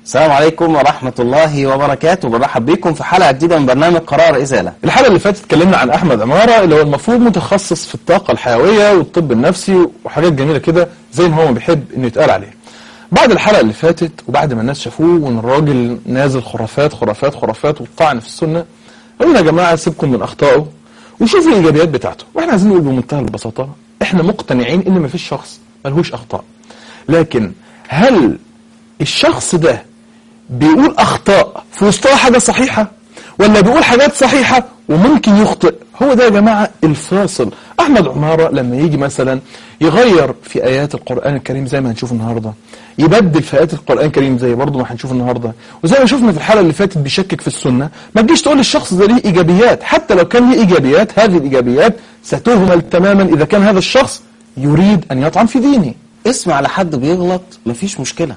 السلام عليكم ورحمة الله وبركاته برحب بكم في حلقة جديدة من برنامج قرار إزالة الحلقة اللي فاتت اتكلمنا عن أحمد عمارة اللي هو المفروض متخصص في الطاقة الحيوية والطب النفسي وحاجات جميلة كده زي ما هو ما بيحب إنه يتقال عليه بعد الحلقة اللي فاتت وبعد ما الناس شافوه وإن الراجل نازل خرافات خرافات خرافات والطعن في السنة قلنا يا جماعة سيبكم من أخطائه وشوفوا الإيجابيات بتاعته وإحنا عايزين نقول بمنتهى البساطة إحنا مقتنعين إن مفيش شخص ملهوش أخطاء لكن هل الشخص ده بيقول أخطاء في وسطها حاجة صحيحة ولا بيقول حاجات صحيحة وممكن يخطئ هو ده يا جماعة الفاصل أحمد عمارة لما يجي مثلا يغير في آيات القرآن الكريم زي ما هنشوف النهاردة يبدل في آيات القرآن الكريم زي برضه ما هنشوف النهاردة وزي ما شفنا في الحلقة اللي فاتت بيشكك في السنة ما تجيش تقول الشخص ده ليه إيجابيات حتى لو كان ليه إيجابيات هذه الإيجابيات ستهمل تماما إذا كان هذا الشخص يريد أن يطعن في دينه اسمع على حد بيغلط مفيش مشكلة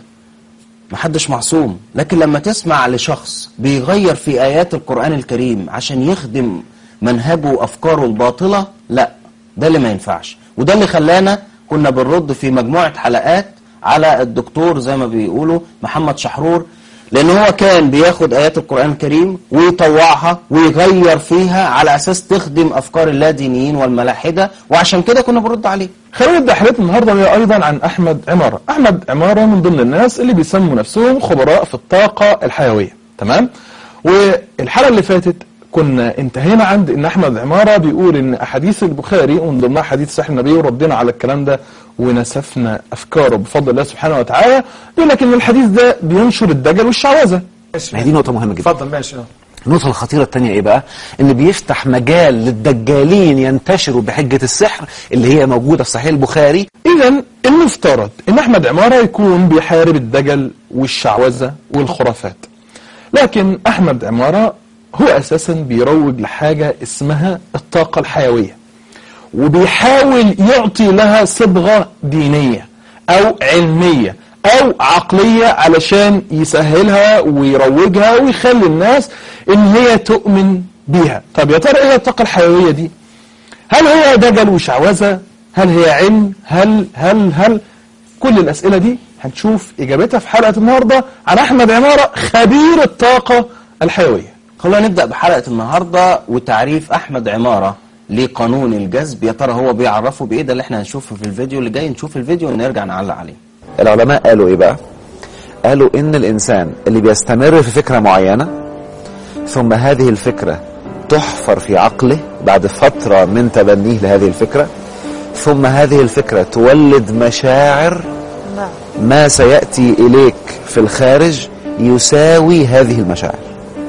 محدش معصوم لكن لما تسمع لشخص بيغير في آيات القرآن الكريم عشان يخدم منهجه وأفكاره الباطلة لا ده اللي ما ينفعش وده اللي خلانا كنا بنرد في مجموعة حلقات على الدكتور زي ما بيقولوا محمد شحرور لأن هو كان بياخد آيات القرآن الكريم ويطوعها ويغير فيها على أساس تخدم أفكار اللادينيين والملاحدة وعشان كده كنا بنرد عليه خلينا نبدا حلقتنا النهارده وهي ايضا عن احمد عماره، احمد عماره من ضمن الناس اللي بيسموا نفسهم خبراء في الطاقه الحيويه، تمام؟ والحلقه اللي فاتت كنا انتهينا عند ان احمد عماره بيقول ان احاديث البخاري ومن ضمنها حديث صحيح النبي وردينا على الكلام ده ونسفنا افكاره بفضل الله سبحانه وتعالى، يقول لك ان الحديث ده بينشر الدجل والشعوذه. ما هي دي نقطة مهمة جدا اتفضل ماشي اه النقطة الخطيرة التانية ايه بقى؟ ان بيفتح مجال للدجالين ينتشروا بحجة السحر اللي هي موجودة في صحيح البخاري اذا المفترض ان احمد عماره يكون بيحارب الدجل والشعوذه والخرافات. لكن احمد عماره هو اساسا بيروج لحاجه اسمها الطاقه الحيويه. وبيحاول يعطي لها صبغه دينيه او علميه او عقليه علشان يسهلها ويروجها ويخلي الناس ان هي تؤمن بيها. طب يا ترى ايه الطاقه الحيويه دي؟ هل هي دجل وشعوذه؟ هل هي علم؟ هل هل هل كل الاسئله دي هنشوف اجابتها في حلقه النهارده عن احمد عماره خبير الطاقه الحيويه. خلونا نبدأ بحلقة النهاردة وتعريف أحمد عمارة لقانون الجذب يا ترى هو بيعرفه بإيه ده اللي احنا هنشوفه في الفيديو اللي جاي نشوف الفيديو ونرجع نعلق عليه العلماء قالوا ايه بقى؟ قالوا ان الانسان اللي بيستمر في فكرة معينة ثم هذه الفكرة تحفر في عقله بعد فترة من تبنيه لهذه الفكرة ثم هذه الفكرة تولد مشاعر ما سيأتي إليك في الخارج يساوي هذه المشاعر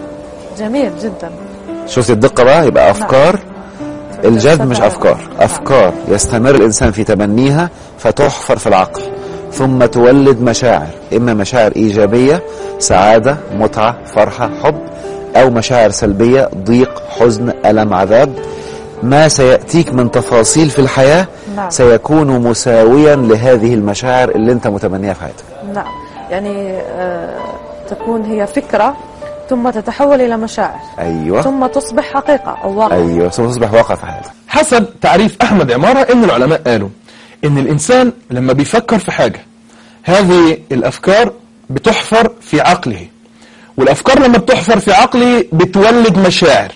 جميل جدا شفت الدقة بقى يبقى أفكار الجذب مش أفكار أفكار يستمر الإنسان في تبنيها فتحفر في العقل ثم تولد مشاعر إما مشاعر إيجابية سعادة متعة فرحة حب أو مشاعر سلبية ضيق حزن ألم عذاب ما سيأتيك من تفاصيل في الحياة نعم. سيكون مساويا لهذه المشاعر اللي انت متبنيها في حياتك نعم يعني آه تكون هي فكرة ثم تتحول إلى مشاعر أيوة ثم تصبح حقيقة أو واقع أيوة ثم تصبح واقع في حياتك حسب تعريف احمد عماره ان العلماء قالوا ان الانسان لما بيفكر في حاجه هذه الافكار بتحفر في عقله والافكار لما بتحفر في عقله بتولد مشاعر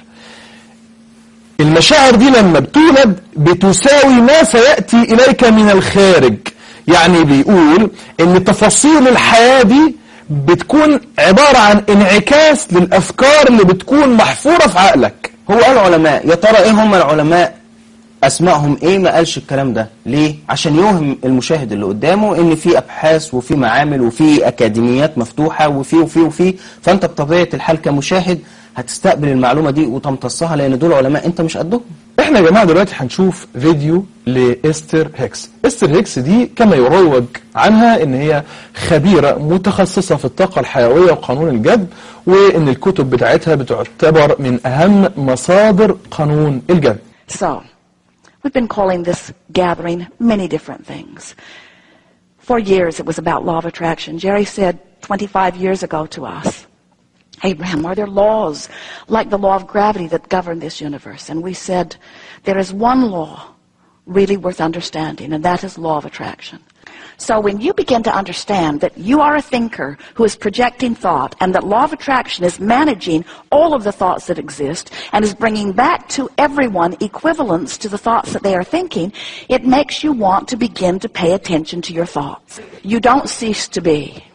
المشاعر دي لما بتولد بتساوي ما سيأتي إليك من الخارج يعني بيقول ان تفاصيل الحياة دي بتكون عبارة عن انعكاس للأفكار اللي بتكون محفورة في عقلك هو قال علماء يا ترى ايه هم العلماء اسمائهم ايه ما قالش الكلام ده ليه عشان يوهم المشاهد اللي قدامه ان في ابحاث وفي معامل وفي اكاديميات مفتوحه وفي وفي وفي فانت بطبيعه الحال كمشاهد هتستقبل المعلومه دي وتمتصها لان دول علماء انت مش قدهم احنا يا جماعة دلوقتي هنشوف فيديو لإستر هيكس إستر هيكس دي كما يروج عنها ان هي خبيرة متخصصة في الطاقة الحيوية وقانون الجذب وان الكتب بتاعتها بتعتبر من اهم مصادر قانون الجذب So, we've been calling this gathering many different things. For years it was about law of attraction. Jerry said 25 years ago to us, Abraham, are there laws like the law of gravity that govern this universe? And we said, there is one law really worth understanding, and that is law of attraction. So when you begin to understand that you are a thinker who is projecting thought and that law of attraction is managing all of the thoughts that exist and is bringing back to everyone equivalents to the thoughts that they are thinking, it makes you want to begin to pay attention to your thoughts. You don't cease to be.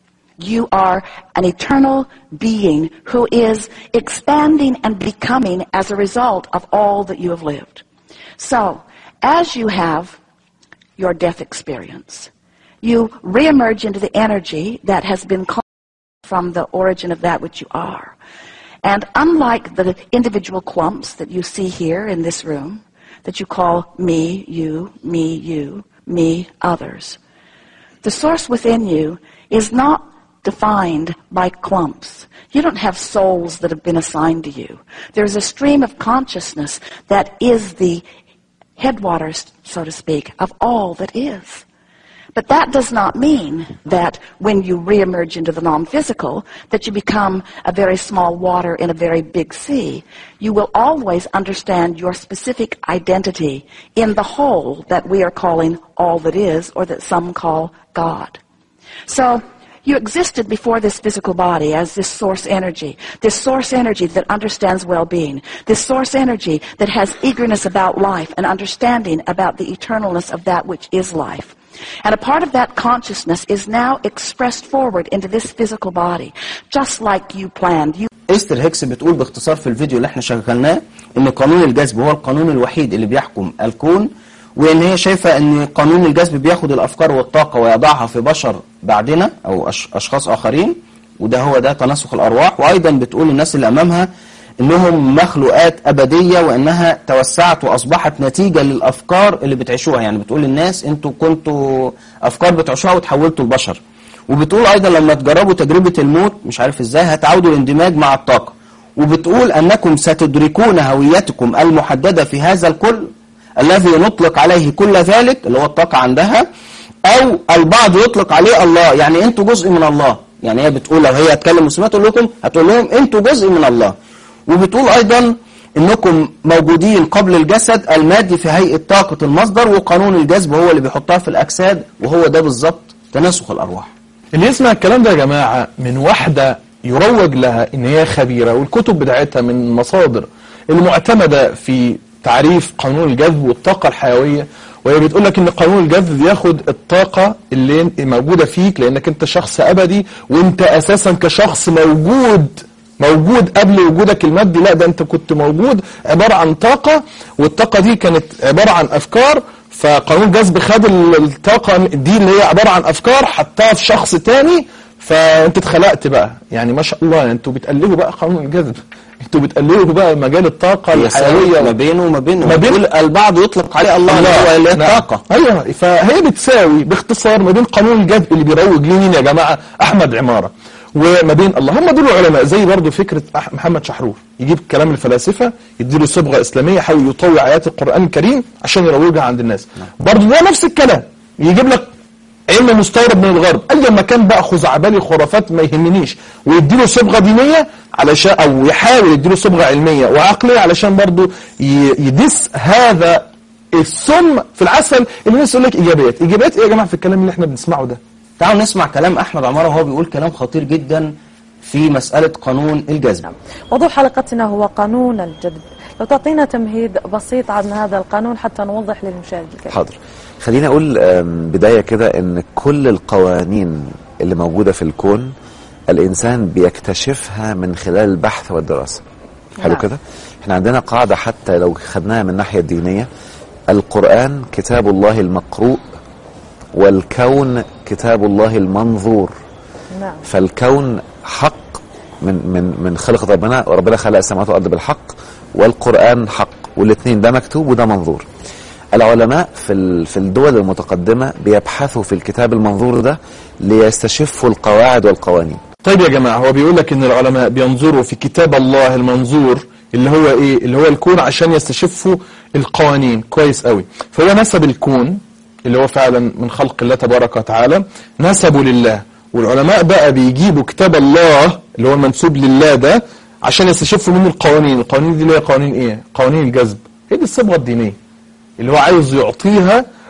You are an eternal being who is expanding and becoming as a result of all that you have lived. So, as you have your death experience, you reemerge into the energy that has been called from the origin of that which you are. And unlike the individual clumps that you see here in this room, that you call me, you, me, you, me, others, the source within you is not defined by clumps. You don't have souls that have been assigned to you. There's a stream of consciousness that is the headwaters, so to speak, of all that is. But that does not mean that when you reemerge into the non-physical, that you become a very small water in a very big sea. You will always understand your specific identity in the whole that we are calling all that is, or that some call God. So, you existed before this physical body as this source energy, this source energy that understands well-being, this source energy that has eagerness about life and understanding about the eternalness of that which is life. And a part of that consciousness is now expressed forward into this physical body, just like you planned. You استر هيكس بتقول باختصار في الفيديو اللي احنا شغلناه ان قانون الجذب هو القانون الوحيد اللي بيحكم الكون وان هي شايفه ان قانون الجذب بياخد الافكار والطاقه ويضعها في بشر بعدنا او أش- اشخاص اخرين وده هو ده تناسخ الارواح وايضا بتقول الناس اللي امامها انهم مخلوقات ابديه وانها توسعت واصبحت نتيجه للافكار اللي بتعيشوها يعني بتقول للناس انتوا كنتوا افكار بتعيشوها وتحولتوا لبشر وبتقول ايضا لما تجربوا تجربه الموت مش عارف ازاي هتعودوا الاندماج مع الطاقه وبتقول انكم ستدركون هويتكم المحدده في هذا الكل الذي نطلق عليه كل ذلك اللي هو الطاقه عندها او البعض يطلق عليه الله يعني انتوا جزء من الله يعني هي بتقول لو هي هتكلم مسلمات تقول لكم هتقول لهم انتوا جزء من الله وبتقول ايضا انكم موجودين قبل الجسد المادي في هيئه طاقه المصدر وقانون الجذب هو اللي بيحطها في الاجساد وهو ده بالظبط تناسخ الارواح اللي يسمع الكلام ده يا جماعة من واحدة يروج لها ان هي خبيرة والكتب بتاعتها من مصادر المعتمدة في تعريف قانون الجذب والطاقة الحيوية وهي بتقول لك ان قانون الجذب بياخد الطاقة اللي موجودة فيك لانك انت شخص ابدي وانت اساسا كشخص موجود موجود قبل وجودك المادي لا ده انت كنت موجود عبارة عن طاقة والطاقة دي كانت عبارة عن افكار فقانون الجذب خد ال- الطاقة دي اللي هي عبارة عن افكار حطها في شخص تاني فانت اتخلقت بقى يعني ما شاء الله انتوا بتقلبوا بقى قانون الجذب انتوا بتقلبوا بقى مجال الطاقة هي سبب الحيوية ما بينه وما بينه ما بين- بتقول البعض يطلق عليه الله اللي هو اللي هي نعم. الطاقه ايوه فهي بتساوي باختصار ما بين قانون الجذب اللي بيروج ليه مين يا جماعه احمد عماره وما بين الله هم دول العلماء زي برضو فكره أح- محمد شحرور يجيب كلام الفلاسفه يديله صبغه اسلاميه يحاول يطوع ايات القران الكريم عشان يروجها عند الناس برضو ده نفس الكلام يجيب لك علم مستورد من الغرب اي مكان بقى خزعبلي خرافات ما يهمنيش ويديله صبغه دينيه علشان او يحاول يديله صبغه علميه وعقليه علشان برضو ي- يدس هذا السم في العسل اللي الناس يقول لك ايجابيات ايجابيات ايه يا جماعه في الكلام اللي احنا بنسمعه ده تعالوا نسمع كلام احمد عماره وهو بيقول كلام خطير جدا في مساله قانون الجذب موضوع حلقتنا هو قانون الجذب لو تعطينا تمهيد بسيط عن هذا القانون حتى نوضح للمشاهد الكريم حاضر خليني اقول آم، بدايه كده ان كل القوانين اللي موجوده في الكون الانسان بيكتشفها من خلال البحث والدراسه حلو نعم. كده احنا عندنا قاعده حتى لو خدناها من الناحيه الدينيه القران كتاب الله المقروء والكون كتاب الله المنظور نعم فالكون حق من من من خلق ربنا وربنا خلق السماوات والارض بالحق والقران حق والاثنين ده مكتوب وده منظور العلماء في ال- في الدول المتقدمه بيبحثوا في الكتاب المنظور ده ليستشفوا القواعد والقوانين طيب يا جماعه هو بيقول لك ان العلماء بينظروا في كتاب الله المنظور اللي هو ايه اللي هو الكون عشان يستشفوا القوانين كويس قوي فهو نسب الكون اللي هو فعلا من خلق الله تبارك وتعالى نسبه لله والعلماء بقى بيجيبوا كتاب الله اللي هو المنسوب لله ده عشان يستشفوا منه القوانين القوانين دي اللي هي قوانين ايه قوانين الجذب هي دي الصبغه الدينيه اللي هو عايز يعطيها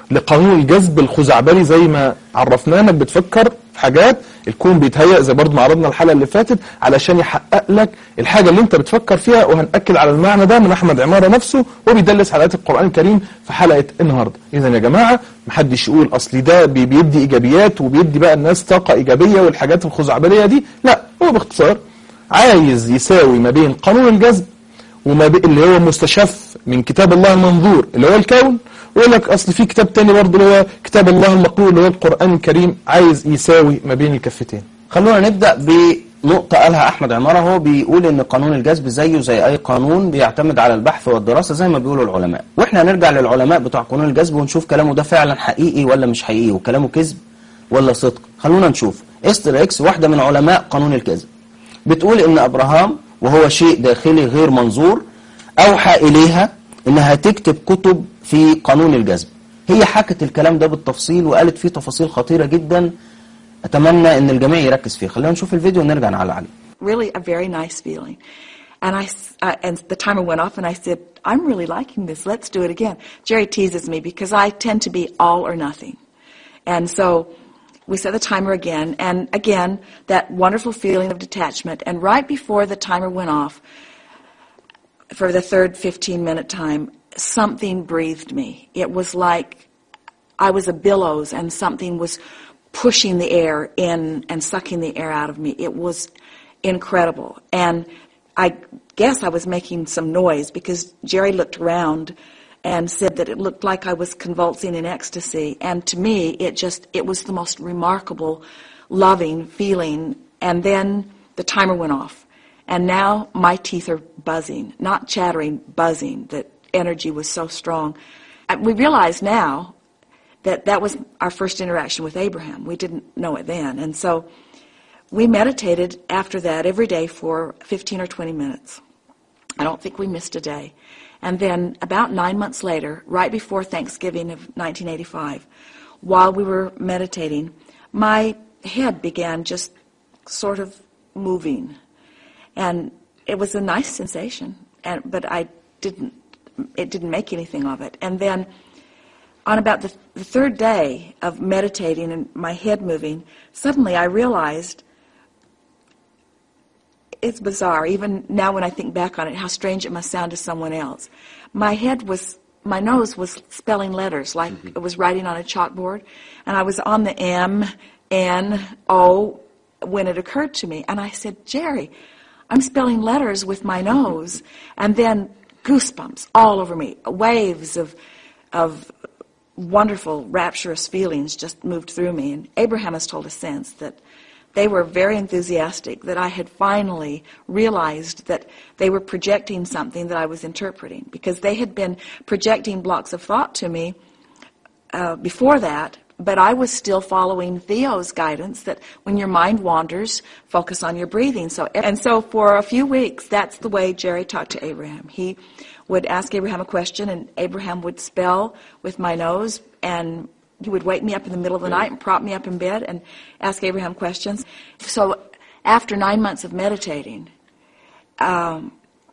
لقانون الجذب الخزعبلي زي ما عرفنا انك بتفكر في حاجات الكون بيتهيأ زي برضه ما عرضنا الحلقه اللي فاتت علشان يحقق لك الحاجه اللي انت بتفكر فيها وهنأكد على المعنى ده من احمد عماره نفسه وبيدلس على آيات القران الكريم في حلقه النهارده اذا يا جماعه محدش يقول اصل ده بي- بيدي ايجابيات وبيدي بقى الناس طاقه ايجابيه والحاجات الخزعبليه دي لا هو باختصار عايز يساوي ما بين قانون الجذب وما بي اللي هو مستشف من كتاب الله المنظور اللي هو الكون ويقول لك اصل في كتاب تاني برضه اللي هو كتاب الله المقروء اللي هو القران الكريم عايز يساوي ما بين الكفتين خلونا نبدأ بنقطة قالها أحمد عمارة هو بيقول إن قانون الجذب زيه زي أي قانون بيعتمد على البحث والدراسة زي ما بيقولوا العلماء وإحنا هنرجع للعلماء بتوع قانون الجذب ونشوف كلامه ده فعلا حقيقي ولا مش حقيقي وكلامه كذب ولا صدق خلونا نشوف استر إكس واحدة من علماء قانون الجذب بتقول إن أبراهام وهو شيء داخلي غير منظور أوحى إليها إنها تكتب كتب في قانون الجذب هي حكت الكلام ده بالتفصيل وقالت فيه تفاصيل خطيرة جدا أتمنى إن الجميع يركز فيه خلينا نشوف الفيديو ونرجع نعلق عليه really a very nice feeling. And I, s- uh, and the timer went off and I said, I'm really liking this. Let's do it again. Jerry teases me because I tend to be all or nothing. And so we set the timer again and again that wonderful feeling of detachment. And right before the timer went off, for the third 15 minute time, something breathed me. It was like I was a billows and something was pushing the air in and sucking the air out of me. It was incredible. And I guess I was making some noise because Jerry looked around and said that it looked like I was convulsing in ecstasy. And to me, it just, it was the most remarkable, loving feeling. And then the timer went off. And now my teeth are buzzing, not chattering, buzzing. That energy was so strong. Uh, We realize now that that was our first interaction with Abraham. We didn't know it then. And so we meditated after that every day for 15 or 20 minutes. I don't think we missed a day. And then about nine months later, right before Thanksgiving of 1985, while we were meditating, my head began just sort of moving. And it was a nice sensation, and, but I didn't, it didn't make anything of it. And then on about the, the third day of meditating and my head moving, suddenly I realized it's bizarre, even now when I think back on it, how strange it must sound to someone else. My head was, my nose was spelling letters like it was writing on a chalkboard, and I was on the M, N, O when it occurred to me. And I said, Jerry, I'm spelling letters with my nose. And then goosebumps all over me, waves of, of wonderful, rapturous feelings just moved through me. And Abraham has told us since that they were very enthusiastic that I had finally realized that they were projecting something that I was interpreting because they had been projecting blocks of thought to me uh, before that, but I was still following Theo's guidance that when your mind wanders, focus on your breathing. So, and so for a few weeks, that's the way Jerry talked to Abraham. He would ask Abraham a question, and Abraham would spell with my nose, and he would wake me up in the middle of the night and prop me up in bed and ask Abraham questions. So, after nine months of meditating, um,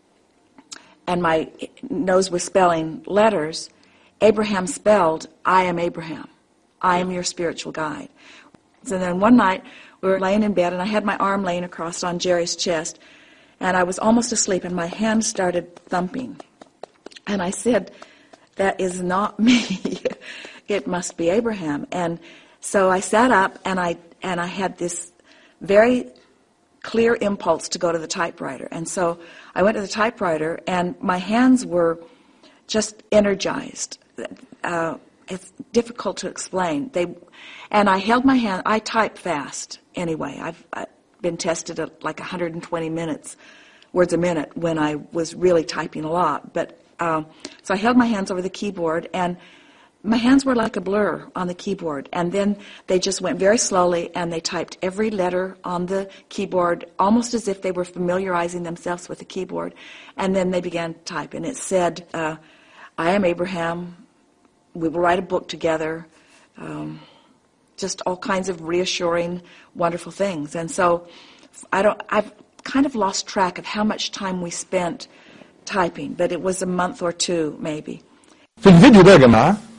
and my nose was spelling letters, Abraham spelled, I am Abraham. I am your spiritual guide. So then one night we were laying in bed and I had my arm laying across on Jerry's chest and I was almost asleep and my hand started thumping. And I said, that is not me. it must be Abraham. And so I sat up and I, and I had this very clear impulse to go to the typewriter. And so I went to the typewriter and my hands were just energized. Uh, it's difficult to explain. They, and I held my hand. I type fast anyway. I've, I've been tested at like 120 minutes, words a minute, when I was really typing a lot. But um, so I held my hands over the keyboard, and my hands were like a blur on the keyboard. And then they just went very slowly, and they typed every letter on the keyboard, almost as if they were familiarizing themselves with the keyboard. And then they began to type, and it said, uh, "I am Abraham." we will write a book together. Um, just all kinds of reassuring, wonderful things. And so, I don't. I've kind of lost track of how much time we spent typing, but it was a month or two maybe. في الفيديو ده يا جماعة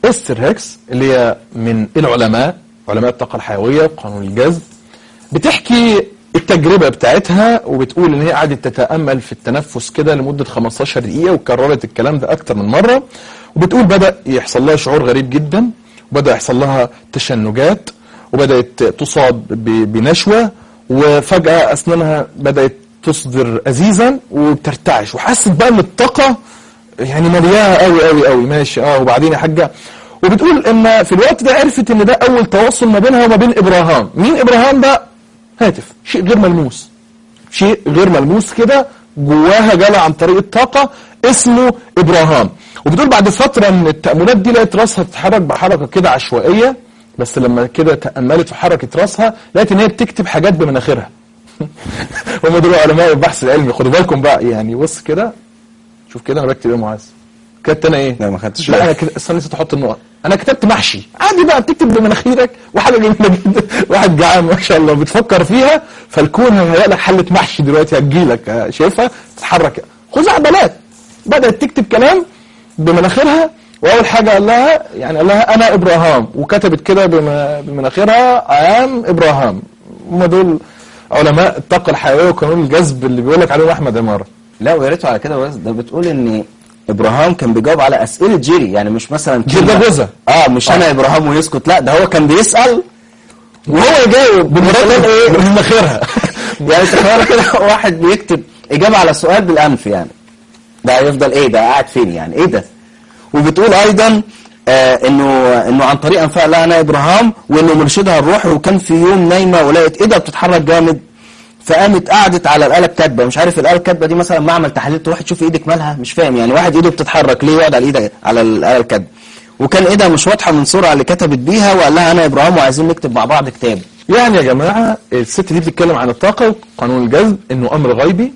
استر هيكس اللي هي من العلماء علماء الطاقة الحيوية وقانون الجذب بتحكي التجربة بتاعتها وبتقول ان هي قعدت تتأمل في التنفس كده لمدة 15 دقيقة وكررت الكلام ده اكتر من مرة وبتقول بدأ يحصل لها شعور غريب جدا وبدأ يحصل لها تشنجات وبدأت تصاب ب- بنشوة وفجأة أسنانها بدأت تصدر أزيزا وبترتعش وحست بقى ان الطاقة يعني مليانة قوي قوي قوي ماشي اه وبعدين يا حاجة وبتقول ان في الوقت ده عرفت ان ده اول تواصل ما بينها وما بين ابراهام مين ابراهام ده هاتف شيء غير ملموس شيء غير ملموس كده جواها جالها عن طريق الطاقة اسمه إبراهام وبتقول بعد فترة من التأملات دي لقيت راسها بتتحرك بحركة كده عشوائية بس لما كده تأملت في حركة راسها لقيت إن هي بتكتب حاجات بمناخيرها هم دول علماء البحث العلمي خدوا بالكم بقى يعني بص كده شوف كده أنا بكتب إيه يا معاذ كتبت أنا إيه؟ لا ما خدتش لا بالي. انا كده استنى نسيت احط النقط انا كتبت محشي عادي بقى بتكتب بمناخيرك وحاجه جميله جدا واحد جعان ما شاء الله بتفكر فيها فالكون هيهيأ لك حله محشي دلوقتي هتجيلك آه، شايفها تتحرك خزعبلات بدات تكتب كلام بمناخيرها واول حاجه قال لها يعني قال لها انا ابراهام وكتبت كده بم- بمناخيرها ايام ابراهام هم دول علماء الطاقه الحيويه وقانون الجذب اللي بيقول لك عليهم احمد عماره لا ويا ريته على كده بس ده بتقول ان ابراهام كان بيجاوب على اسئله جيري يعني مش مثلا جيري ده كلمة- جوزها. اه مش انا ابراهام ويسكت لا ده هو كان بيسال وهو يجاوب بمثال ايه بمناخيرها يعني تخيل كده واحد بيكتب اجابه على سؤال بالانف يعني ده هيفضل ايه ده قاعد فين يعني ايه ده وبتقول ايضا آه انه انه عن طريق انفاق لها انا ابراهام وانه مرشدها الروحي وكان في يوم نايمه ولقت ايدها بتتحرك جامد فقامت قعدت على الاله الكاتبه مش عارف الاله الكاتبه دي مثلا معمل تحاليل تروح تشوف ايدك مالها مش فاهم يعني واحد ايده بتتحرك ليه يقعد على ايده على الاله الكاتبه وكان ايدها مش واضحه من السرعه اللي كتبت بيها وقال لها انا ابراهام وعايزين نكتب مع بعض كتاب يعني يا جماعة الست دي بتتكلم عن الطاقة وقانون الجذب انه امر غيبي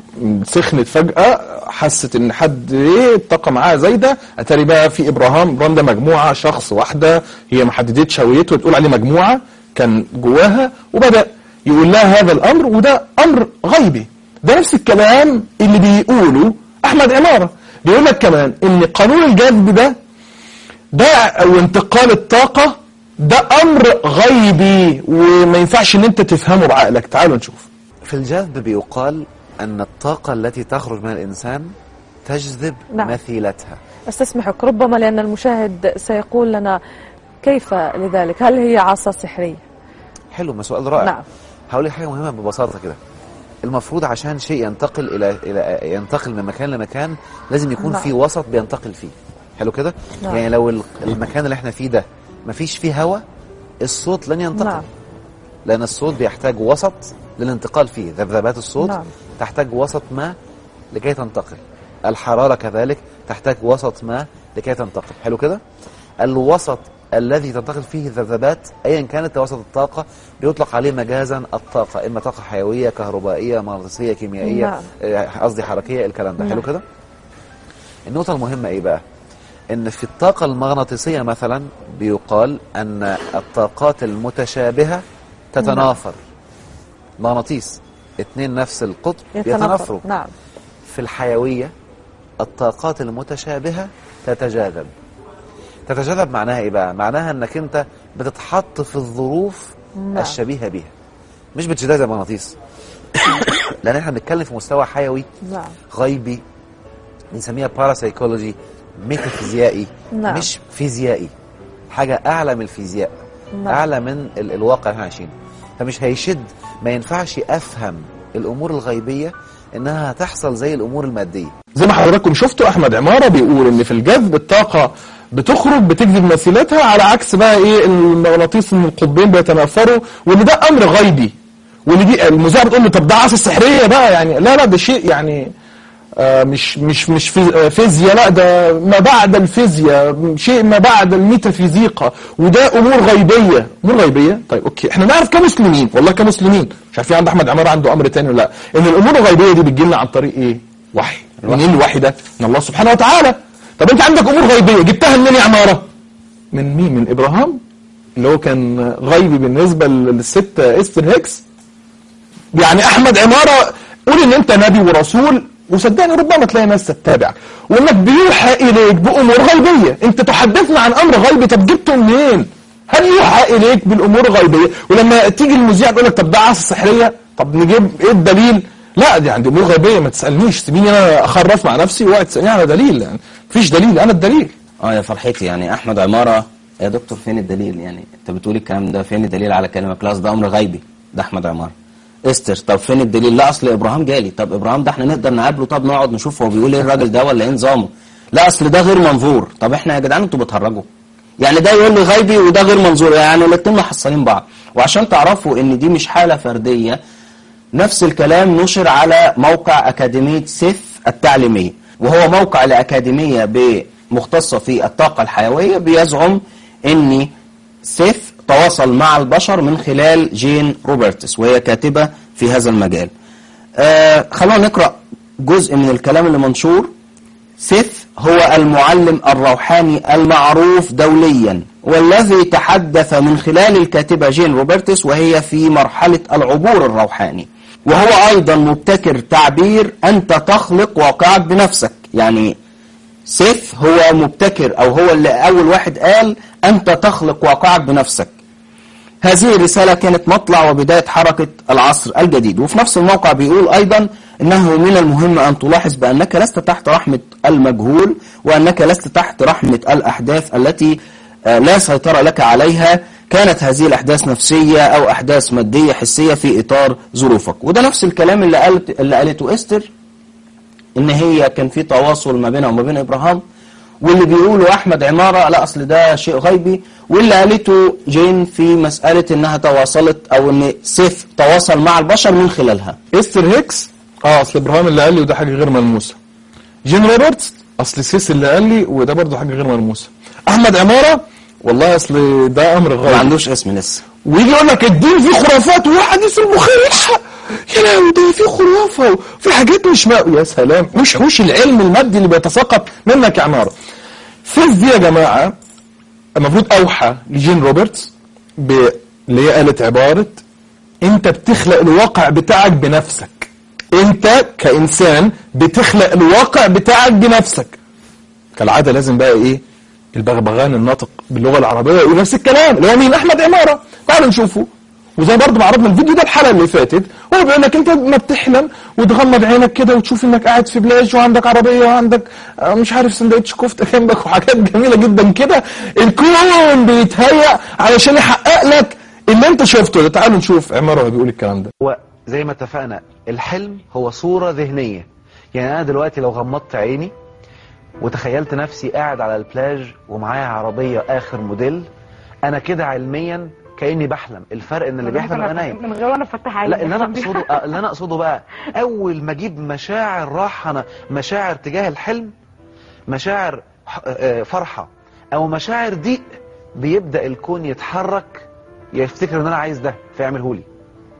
سخنت فجأة حست ان حد ايه الطاقة معاها زايدة اتاري بقى في ابراهام ابراهام ده مجموعة شخص واحدة هي ما حددتش هويته وتقول عليه مجموعة كان جواها وبدأ يقول لها هذا الامر وده امر غيبي ده نفس الكلام اللي بيقوله احمد عمارة بيقول لك كمان ان قانون الجذب ده ده او انتقال الطاقة ده امر غيبي وما ينفعش ان انت تفهمه بعقلك تعالوا نشوف في الجذب بيقال أن الطاقة التي تخرج من الإنسان تجذب نعم. مثيلتها استسمحك ربما لأن المشاهد سيقول لنا كيف لذلك هل هي عصا سحرية حلو ما سؤال رائع نعم. هقول لك حاجة مهمة ببساطة كده المفروض عشان شيء ينتقل إلى إلى ينتقل من مكان لمكان لازم يكون نعم. في وسط بينتقل فيه حلو كده نعم. يعني لو ال- المكان اللي احنا فيه ده مفيش فيه هواء الصوت لن ينتقل نعم لأن الصوت بيحتاج وسط للانتقال فيه ذبذبات الصوت نعم. تحتاج وسط ما لكي تنتقل الحرارة كذلك تحتاج وسط ما لكي تنتقل حلو كده الوسط الذي تنتقل فيه الذبذبات ايا كانت وسط الطاقة بيطلق عليه مجازا الطاقة اما طاقة حيوية كهربائية مغناطيسية كيميائية نعم. آه، قصدي حركية الكلام ده حلو نعم. كده النقطة المهمة ايه بقى ان في الطاقة المغناطيسية مثلا بيقال ان الطاقات المتشابهة تتنافر مغناطيس اتنين نفس القطر يتنافر يتنافروا نعم في الحيوية الطاقات المتشابهة تتجاذب تتجاذب معناها ايه بقى معناها انك انت بتتحط في الظروف نعم. الشبيهة بيها مش بتجاذب مغناطيس لان احنا بنتكلم في مستوى حيوي نعم غيبي بنسميها باراسايكولوجي ميتافيزيائي نعم. مش فيزيائي حاجة أعلى من الفيزياء نعم. أعلى من ال الواقع اللي احنا عايشينه فمش هيشد ما ينفعش أفهم الأمور الغيبية إنها هتحصل زي الأمور المادية زي ما حضراتكم شفتوا احمد عماره بيقول ان في الجذب الطاقه بتخرج بتجذب مثيلتها على عكس بقى ايه المغناطيس ان القطبين بيتنافروا وان ده امر غيبي وان دي المذيعه بتقول له طب ده عصا سحريه بقى يعني لا لا ده شيء يعني آه مش مش مش فيز- آه، فيزياء لا ده ما بعد الفيزياء شيء ما بعد الميتافيزيقا وده امور غيبيه امور غيبيه طيب اوكي احنا نعرف كمسلمين والله كمسلمين مش عارفين عند احمد عمار عنده امر تاني ولا لا ان الامور الغيبيه دي بتجي لنا عن طريق ايه وحي منين الوحي ده من الله سبحانه وتعالى طب انت عندك امور غيبيه جبتها منين يا عماره من مين من ابراهام اللي هو كان غيبي بالنسبه للست استر هيكس يعني احمد عماره قول ان انت نبي ورسول وصدقني ربما تلاقي ناس تتابع وانك بيوحى اليك بامور غيبيه انت تحدثنا عن امر غيبي طب جبته منين هل يوحى اليك بالامور الغيبيه ولما تيجي المذيع تقول لك طب ده عصا سحريه طب نجيب ايه الدليل لا دي عندي امور غيبيه ما تسالنيش سيبيني انا اخرف مع نفسي وقت تسالني على دليل يعني مفيش دليل انا الدليل اه يا فرحتي يعني احمد عماره يا دكتور فين الدليل يعني انت بتقول الكلام ده فين الدليل على كلامك لا أصل ده امر غيبي ده احمد عماره استر طب فين الدليل لا اصل ابراهيم جالي طب ابراهيم ده احنا نقدر نقابله طب نقعد نشوف هو بيقول ايه الراجل ده ولا ايه نظامه لا اصل ده غير منظور طب احنا يا جدعان انتوا بتهرجوا يعني ده يقول لي غيبي وده غير منظور يعني الاتنين محصلين بعض وعشان تعرفوا ان دي مش حاله فرديه نفس الكلام نشر على موقع أكاديمية سيف التعليمية وهو موقع لأكاديمية مختصة في الطاقة الحيوية بيزعم أن سيف تواصل مع البشر من خلال جين روبرتس وهي كاتبة في هذا المجال آه خلونا نقرأ جزء من الكلام اللي منشور سيف هو المعلم الروحاني المعروف دوليا والذي تحدث من خلال الكاتبة جين روبرتس وهي في مرحلة العبور الروحاني وهو أيضا مبتكر تعبير أنت تخلق واقعك بنفسك يعني سيف هو مبتكر أو هو اللي أول واحد قال أنت تخلق واقعك بنفسك هذه الرسالة كانت مطلع وبداية حركة العصر الجديد وفي نفس الموقع بيقول أيضا إنه من المهم أن تلاحظ بأنك لست تحت رحمة المجهول وأنك لست تحت رحمة الأحداث التي آه، لا سيطرة لك عليها كانت هذه الأحداث نفسية أو أحداث مادية حسية في إطار ظروفك وده نفس الكلام اللي قالت اللي قالته إستر إن هي كان في تواصل ما بينها وما بين إبراهام واللي بيقولوا أحمد عمارة لا أصل ده شيء غيبي واللي قالته جين في مسألة إنها تواصلت أو إن سيف تواصل مع البشر من خلالها استر هيكس اه اصل ابراهيم اللي قال لي وده حاجه غير ملموسه جين روبرتس اصل سيس اللي قال لي وده برضه حاجه غير ملموسه احمد عماره والله اصل ده امر ما غير عندوش اسم لسه ويجي يقول لك الدين فيه خرافات وحديث البخاري الحق يا لهوي ده فيه خرافه وفي حاجات مش ما يا سلام مش وش العلم المادي اللي بيتساقط منك يا عماره سيس دي يا جماعه المفروض اوحى لجين روبرتس ب... اللي هي قالت عباره انت بتخلق الواقع بتاعك بنفسك انت كانسان بتخلق الواقع بتاعك بنفسك كالعاده لازم بقى ايه البغبغان الناطق باللغه العربيه يقول نفس الكلام اللي هو مين احمد عماره تعالوا نشوفه وزي برضه ما عرضنا الفيديو ده الحلقه اللي فاتت هو بيقول لك انت ما بتحلم وتغمض عينك كده وتشوف انك قاعد في بلاج وعندك عربيه وعندك آه، مش عارف سندوتش كفته جنبك وحاجات جميله جدا كده الكون بيتهيأ علشان يحقق لك اللي انت شفته ده تعالوا نشوف عماره وهو بيقول الكلام ده هو زي ما اتفقنا الحلم هو صورة ذهنية يعني أنا دلوقتي لو غمضت عيني وتخيلت نفسي قاعد على البلاج ومعايا عربية آخر موديل أنا كده علميا كأني بحلم الفرق إن اللي بيحلم أنا نايم من غير وانا فاتح عيني لا اللي انا بيحصل اقصده آه، اللي انا اقصده بقى اول ما اجيب مشاعر راحه انا مشاعر تجاه الحلم مشاعر ح- آه، فرحه او مشاعر ضيق بيبدا الكون يتحرك يفتكر ان انا عايز ده فيعمله لي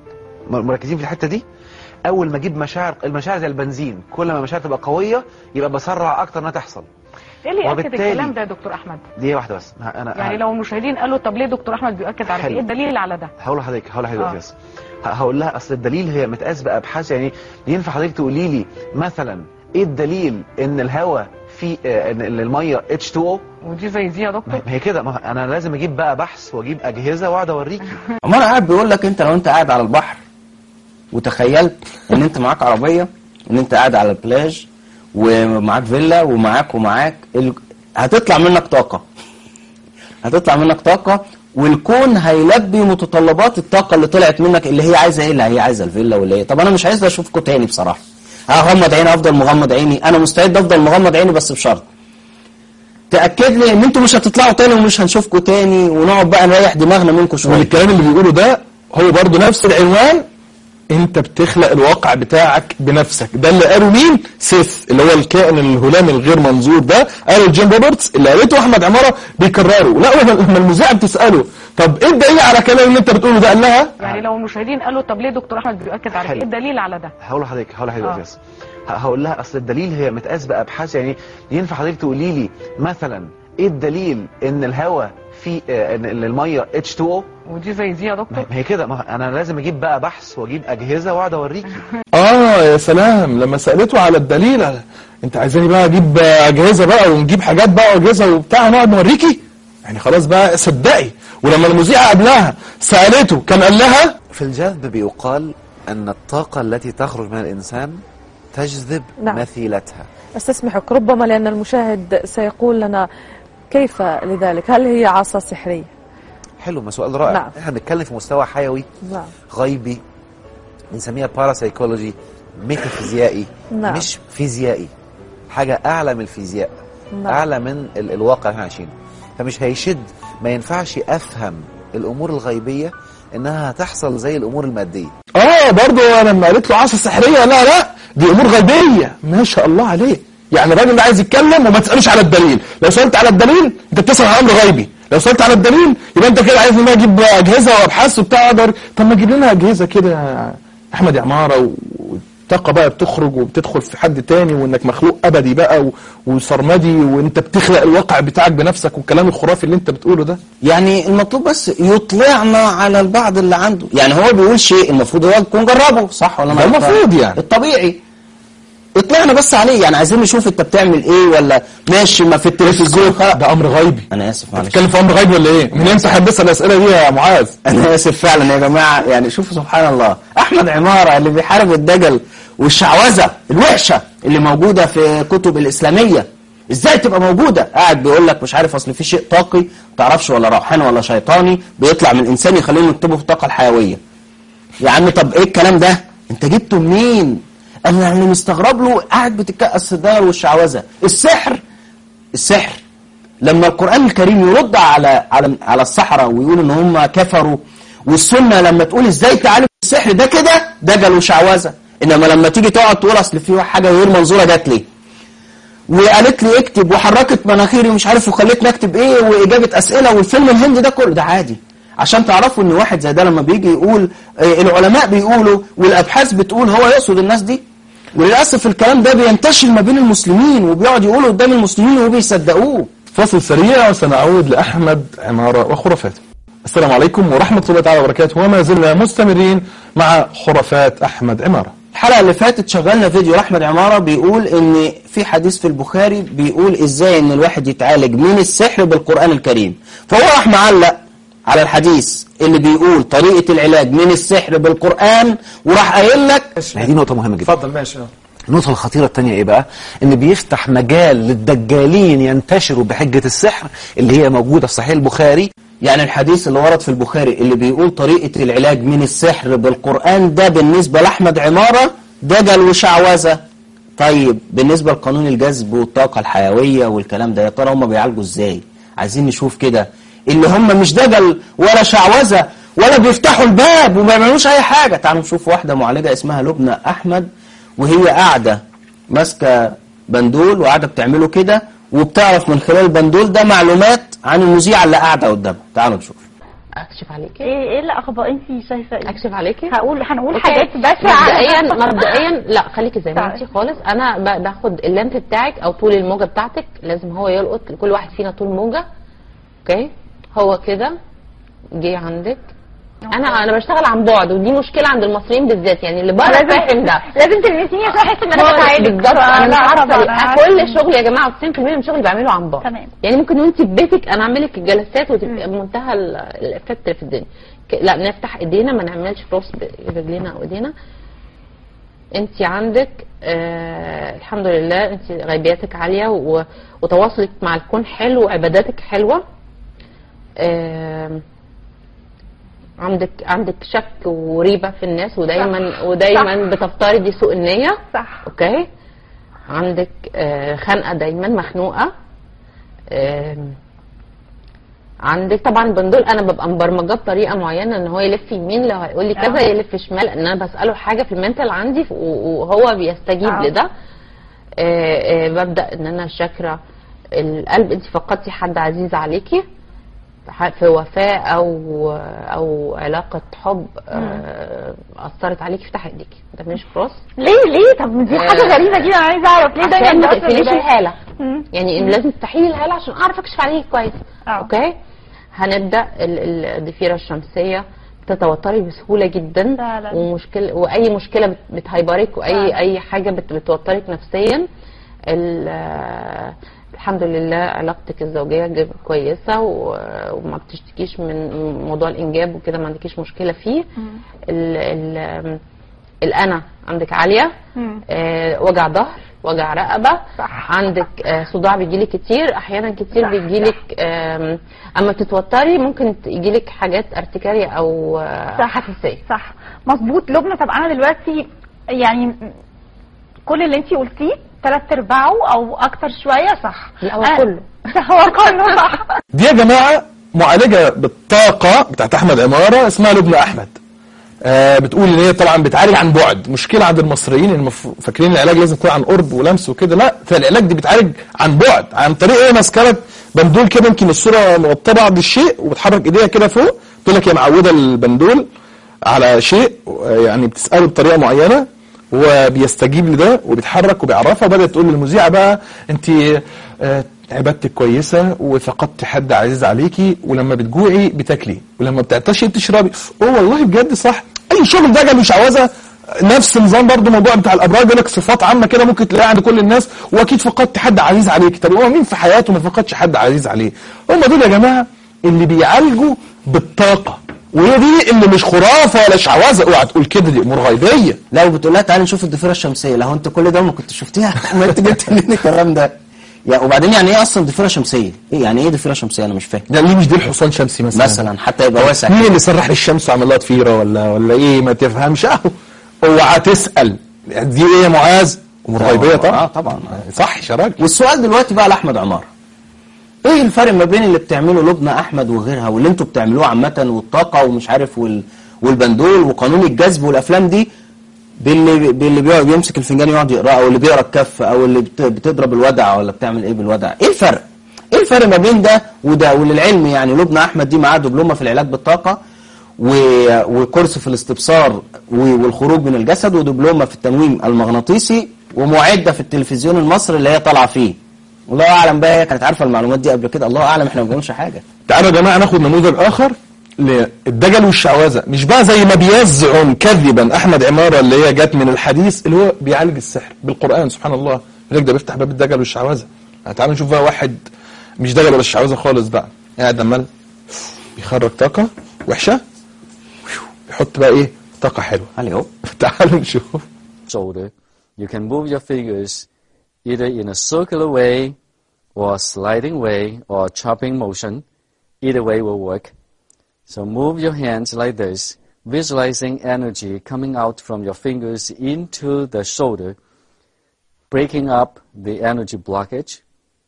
م- مركزين في الحته دي اول ما اجيب مشاعر المشاعر زي البنزين كل ما المشاعر تبقى قويه يبقى بسرع اكتر انها تحصل ايه اللي ياكد وبالتالي- الكلام ده يا دكتور احمد دي واحده بس ه- انا يعني ه- لو المشاهدين قالوا طب ليه دكتور احمد بيؤكد على حلو. ايه الدليل على ده هقول لحضرتك هقول لحضرتك آه. دلوقتي بس ه- هقول لها اصل الدليل هي متقاس بابحاث يعني ينفع حضرتك تقولي لي مثلا ايه الدليل ان الهواء فيه آه، ان إن الميه H2O ودي زي دي يا دكتور ما هي كده ما انا لازم اجيب بقى بحث واجيب اجهزه واقعد اوريكي أما أنا قاعد بيقول لك أنت لو أنت قاعد على البحر وتخيلت إن أنت معاك عربية إن أنت قاعد على البلاج ومعاك فيلا ومعاك ومعاك ال... هتطلع منك طاقة هتطلع منك طاقة والكون هيلبي متطلبات الطاقة اللي طلعت منك اللي هي عايزة ايه اللي هي عايزة الفيلا واللي هي طب انا مش عايز اشوفكم تاني بصراحة هغمض عيني افضل مغمض عيني انا مستعد افضل مغمض عيني بس بشرط تأكد لي ان انتوا مش هتطلعوا تاني ومش هنشوفكم تاني ونقعد بقى نريح دماغنا منكم شوية والكلام اللي بيقوله ده هو برضه نفس العنوان انت بتخلق الواقع بتاعك بنفسك ده اللي قاله مين سيث اللي هو الكائن الهلامي الغير منظور ده قاله جيم روبرتس اللي قالته احمد عماره بيكرره لا لما المذيعه بتساله طب ايه الدليل على كلام اللي انت بتقوله ده قال لها يعني لو المشاهدين قالوا طب ليه دكتور احمد بيؤكد على حلو. ايه الدليل على ده هقول لحضرتك هقول لحضرتك آه. دلوقتي بس ه- هقول لها اصل الدليل هي متقاس بابحاث يعني ينفع حضرتك تقولي لي مثلا ايه الدليل ان الهواء فيه آه، ان إن الميه H2O ودي زي دي يا ما دكتور هي كده ما انا لازم اجيب بقى بحث واجيب اجهزه واقعد اوريكي اه اه يا سلام لما سالته على الدليل انت عايزاني بقى اجيب اجهزه بقى ونجيب حاجات بقى واجهزه وبتاع ونقعد نوريكي يعني خلاص بقى صدقي ولما المذيعه قبلها سالته كان قال لها في الجذب بيقال أن الطاقة التي تخرج من الإنسان تجذب نعم. مثيلتها استسمحك ربما لأن المشاهد سيقول لنا كيف لذلك هل هي عصا سحرية حلو ما سؤال رائع نعم. احنا بنتكلم في مستوى حيوي نعم غيبي بنسميها باراسايكولوجي ميتافيزيائي نعم. مش فيزيائي حاجة أعلى من الفيزياء نعم. أعلى من ال الواقع اللي احنا عايشينه فمش هيشد ما ينفعش أفهم الأمور الغيبية إنها هتحصل زي الأمور المادية اه برضه لما قالت له عصا سحريه لا لا دي امور غيبيه ما شاء الله عليه يعني الراجل ده عايز يتكلم وما تسالوش على الدليل لو سالت على الدليل انت بتسال عن امر غيبي لو سالت على الدليل يبقى انت كده عايز ان انا اجيب اجهزه وابحاث وبتاع اقدر طب ما تجيب لنا اجهزه كده يا احمد يا عماره والطاقه بقى بتخرج وبتدخل في حد تاني وانك مخلوق ابدي بقى و- وسرمدي وانت بتخلق الواقع بتاعك بنفسك والكلام الخرافي اللي انت بتقوله ده يعني المطلوب بس يطلعنا على البعض اللي عنده يعني هو بيقول شيء المفروض هو يكون جربه صح ولا ده أنا المفروض غلطان؟ يعني. الطبيعي اطلعنا بس عليه يعني عايزين نشوف انت بتعمل ايه ولا ماشي ما في التلفزيون خ- ده امر غيبي انا اسف معلش بتتكلم في امر غيبي ولا ايه؟ من ينسى حد بيسال الاسئله دي يا معاذ انا اسف فعلا يا جماعه يعني شوفوا سبحان الله احمد عماره اللي بيحارب الدجل والشعوذه الوحشه اللي موجوده في كتب الاسلاميه ازاي تبقى موجوده قاعد بيقول لك مش عارف اصل في شيء طاقي ما تعرفش ولا روحاني ولا شيطاني بيطلع من الانسان يخليهم يكتبوا في الطاقه الحيويه يا عم طب ايه الكلام ده انت جبته منين انا يعني مستغرب له قاعد بتتكأس الدجل والشعوذه السحر السحر لما القرآن الكريم يرد على على على السحرة ويقول ان هم كفروا والسنة لما تقول ازاي تعالج السحر ده كده دجل وشعوذة انما لما تيجي تقعد تقول اصل في حاجة غير منظورة جات لي وقالت لي اكتب وحركت مناخيري ومش عارف وخلتني اكتب ايه واجابة اسئلة والفيلم الهندي ده كله ده عادي عشان تعرفوا ان واحد زي ده لما بيجي يقول آه، العلماء بيقولوا والابحاث بتقول هو يقصد الناس دي وللاسف الكلام ده بينتشر ما بين المسلمين وبيقعد يقولوا قدام المسلمين وبيصدقوه فاصل سريع وسنعود لأحمد عمارة وخرافاته السلام عليكم ورحمة الله تعالى وبركاته وما زلنا مستمرين مع خرافات أحمد عمارة الحلقة اللي فاتت شغلنا فيديو لأحمد عمارة بيقول إن في حديث في البخاري بيقول إزاي إن الواحد يتعالج من السحر بالقرآن الكريم فهو راح معلق على الحديث اللي بيقول طريقة العلاج من السحر بالقرآن وراح قايل لك ما هي دي نقطة مهمة جدا اتفضل ماشي النقطة الخطيرة التانية ايه بقى؟ ان بيفتح مجال للدجالين ينتشروا بحجة السحر اللي هي موجودة في صحيح البخاري يعني الحديث اللي ورد في البخاري اللي بيقول طريقة العلاج من السحر بالقرآن ده بالنسبة لأحمد عمارة دجل وشعوذة طيب بالنسبة لقانون الجذب والطاقة الحيوية والكلام ده يا ترى هم بيعالجوا ازاي عايزين نشوف كده اللي هم مش دجل ولا شعوذة ولا بيفتحوا الباب وما يعملوش اي حاجة تعالوا نشوف واحدة معالجة اسمها لبنى احمد وهي قاعدة ماسكة بندول وقاعدة بتعمله كده وبتعرف من خلال البندول ده معلومات عن المذيعة اللي قاعدة قدامها تعالوا نشوف اكشف عليكي ايه ايه الاخبار انت شايفه ايه اكشف عليكي هقول هنقول أوكي. حاجات بس مبدئيا مبدئيا لا خليكي زي ما طيب. انت خالص انا ب- باخد اللينث بتاعك او طول الموجه بتاعتك لازم هو يلقط كل واحد فينا طول موجه اوكي هو كده جه عندك انا انا بشتغل عن بعد ودي مشكله عند المصريين بالذات يعني اللي بره لازم- فاهم ده لازم تلمسيني عشان احس ان انا خالص بتعالج بالظبط انا مش لا، عارفه طبعاً، أنا عارفة. كل شغل يا جماعه 90% من شغلي بعمله عن بعد تمام. يعني ممكن وانت في بيتك انا اعمل لك الجلسات وتبقى بمنتهى ال- الافكت اللي في الدنيا ك- لا نفتح ايدينا ما نعملش كروس برجلينا او ايدينا انت عندك آه الحمد لله انت غيبياتك عاليه و- وتواصلك مع الكون حلو وعباداتك حلوه آه عندك عندك شك وريبه في الناس ودايما ودايما بتفترضي سوء النيه صح اوكي عندك آه، خنقه دايما مخنوقه آم، عندك طبعا البندول انا ببقى مبرمجاه بطريقه معينه ان هو يلف يمين لو هيقول لي كذا آه. يلف شمال ان انا بساله حاجه في المنتال عندي ف- و- وهو بيستجيب آه. لده آه، آه، ببدا ان انا شاكره القلب انت فقدتي حد عزيز عليكي في وفاه او او علاقه حب آه، اثرت عليكي افتحي ايديكي ده مش كروس ليه ليه طب دي حاجه آه. غريبه جدا انا عايزه اعرف ليه عشان دايما ما بيأثر تقفليش ليه؟ الهاله مم. يعني إن لازم تفتحي لي الهاله عشان اعرف اكشف عليكي كويس آه. اوكي هنبدا ال- ال- الضفيره الشمسيه بتتوتري بسهوله جدا فعلا. ومشكله واي مشكله بت- بتهيبرك واي فعلا. اي حاجه بت- بتوترك نفسيا ال- آه، الحمد لله علاقتك الزوجيه جب- كويسه و- وما بتشتكيش من موضوع الانجاب وكده ما عندكيش مشكله فيه ال ال آم، الانا عندك عاليه مم. آه، وجع ظهر وجع رقبه صح. عندك آه، صداع بيجيلك كتير احيانا كتير صح، بيجيلك آم، اما بتتوتري ممكن يجيلك حاجات ارتكاريه او آه، صح حساسيه صح مظبوط لبنى طب انا دلوقتي يعني كل اللي انت قلتيه ثلاث ارباعه او اكتر شويه صح لا، هو أنا- كله. هو كله صح دي يا جماعه معالجه بالطاقه بتاعت احمد عماره اسمها لبنى احمد آه بتقول ان هي طبعا بتعالج عن بعد مشكله عند المصريين المف... فاكرين العلاج لازم يكون عن قرب ولمس وكده لا فالعلاج دي بتعالج عن بعد عن طريق ايه ماسكه بندول كده يمكن الصوره مغطاه بعض الشيء وبتحرك ايديها كده فوق تقول لك هي معوده البندول على شيء آه، يعني بتساله بطريقه معينه وبيستجيب لده وبيتحرك وبيعرفها وبدات تقول للمذيعه بقى انت آه، عبادتك كويسه وفقدت حد عزيز عليكي ولما بتجوعي بتاكلي ولما بتعطشي بتشربي اوه والله بجد صح اي شغل دجل وشعوذه نفس النظام برضو موضوع بتاع الابراج يقول لك صفات عامه كده ممكن تلاقيها عند كل الناس واكيد فقدت حد عزيز عليك طب هو مين في حياته ما فقدش حد عزيز عليه هم دول يا جماعه اللي بيعالجوا بالطاقه وهي دي اللي مش خرافه ولا شعوذه اوعى تقول كده دي امور غيبيه لا وبتقول لها تعالي نشوف الضفيره الشمسيه لو انت كل ده ما كنت شفتيها ما انت جبت منين الكلام ده يعني وبعدين يعني ايه اصلا ضفيره شمسيه؟ ايه يعني ايه ضفيره شمسيه انا مش فاهم ده ليه مش دي الحصان شمسي مثلا مثلا حتى يبقى واسع مين كده. اللي سرح للشمس وعمل لها ضفيره ولا ولا ايه ما تفهمش اهو اوعى تسال دي ايه يا معاذ امور غيبيه اه طبعا طبعا صح يا راجل والسؤال دلوقتي بقى لاحمد عمار ايه الفرق ما بين اللي بتعمله لبنى احمد وغيرها واللي انتوا بتعملوه عامه والطاقه ومش عارف وال... والبندول وقانون الجذب والافلام دي باللي باللي بيقعد بيمسك الفنجان يقعد يقراه او اللي بيقرا الكف او اللي بت... بتضرب الودع ولا بتعمل ايه بالودع ايه الفرق ايه الفرق ما بين ده وده وللعلم يعني لبنى احمد دي معاها دبلومه في العلاج بالطاقه و... وكورس في الاستبصار و... والخروج من الجسد ودبلومه في التنويم المغناطيسي ومعده في التلفزيون المصري اللي هي طالعه فيه الله اعلم بقى هي كانت عارفه المعلومات دي قبل كده الله اعلم احنا ما بنقولش حاجه تعالوا يا جماعه ناخد نموذج اخر للدجل والشعوذه مش بقى زي ما بيزعم كذبا احمد عماره اللي هي جت من الحديث اللي هو بيعالج السحر بالقران سبحان الله يقول لك ده بيفتح باب الدجل والشعوذه يعني تعالوا نشوف بقى واحد مش دجل ولا الشعوذه خالص بقى قاعد عمال بيخرج طاقه وحشه يحط بقى ايه طاقه حلوه علي اهو تعالوا نشوف shoulder, you can move your fingers either in a circular way or a sliding way or a chopping motion. Either way will work. So move your hands like this, visualizing energy coming out from your fingers into the shoulder, breaking up the energy blockage.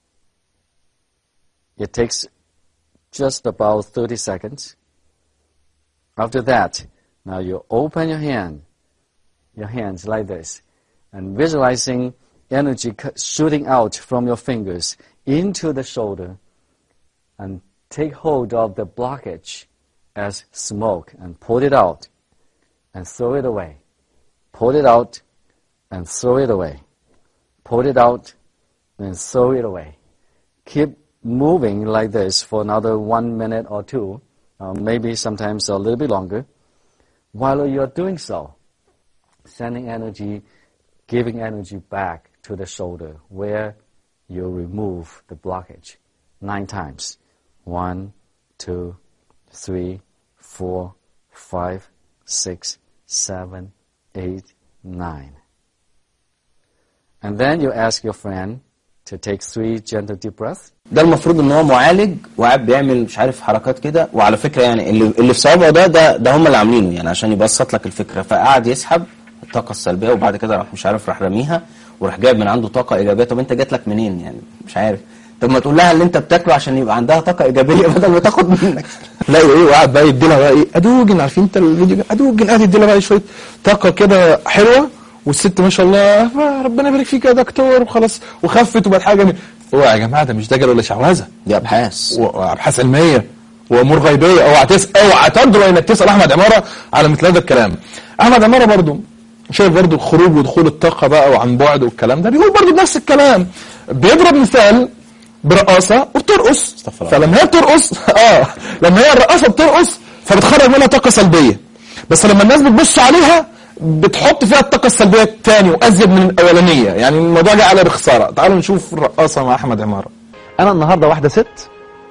It takes just about 30 seconds. After that, now you open your hand your hands like this and visualizing energy cu- shooting out from your fingers into the shoulder and take hold of the blockage as smoke and pull it out and throw it away. Pull it out and throw it away. Pull it out and throw it away. Keep moving like this for another one minute or two, uh, maybe sometimes a little bit longer. While you're doing so, sending energy, giving energy back to the shoulder where you remove the blockage nine times. One, two, three, four, five, six, seven, eight, nine. And then you ask your friend to take three gentle deep breaths. ده المفروض ان هو معالج وقاعد بيعمل مش عارف حركات كده وعلى فكره يعني اللي اللي في صوابعه ده ده ده هم اللي عاملينه يعني عشان يبسط لك الفكره فقعد يسحب الطاقه السلبيه وبعد كده راح مش عارف راح راميها وراح جايب من عنده طاقه ايجابيه طب انت جات لك منين يعني مش عارف طب ما تقول لها اللي انت بتاكله عشان يبقى عندها طاقه ايجابيه بدل ما تاخد منك لا ايه وقعد بقى يدي لها بقى ايه ادوجن عارفين انت الفيديو ده ادوجن قاعد يدي لها بقى شويه طاقه كده حلوه والست ما شاء الله آه، ربنا يبارك فيك يا دكتور وخلاص وخفت وبقت حاجه جميله هو يا جماعه ده مش دجل ولا شعوذه دي ابحاث وابحاث علميه وامور غيبيه اوعى تسال اوعى تجرؤ انك تسال احمد عماره على مثل هذا الكلام احمد عماره برضو شايف برضو خروج ودخول الطاقه بقى وعن بعد والكلام ده بيقول برضو نفس الكلام بيضرب مثال برقاصه وبترقص استغفر الله. فلما هي بترقص اه لما هي الرقاصه بترقص فبتخرج منها طاقه سلبيه بس لما الناس بتبص عليها بتحط فيها الطاقه السلبيه الثاني وازيد من الاولانيه يعني الموضوع جه على بخساره تعالوا نشوف الرقاصه مع احمد عماره انا النهارده واحده ست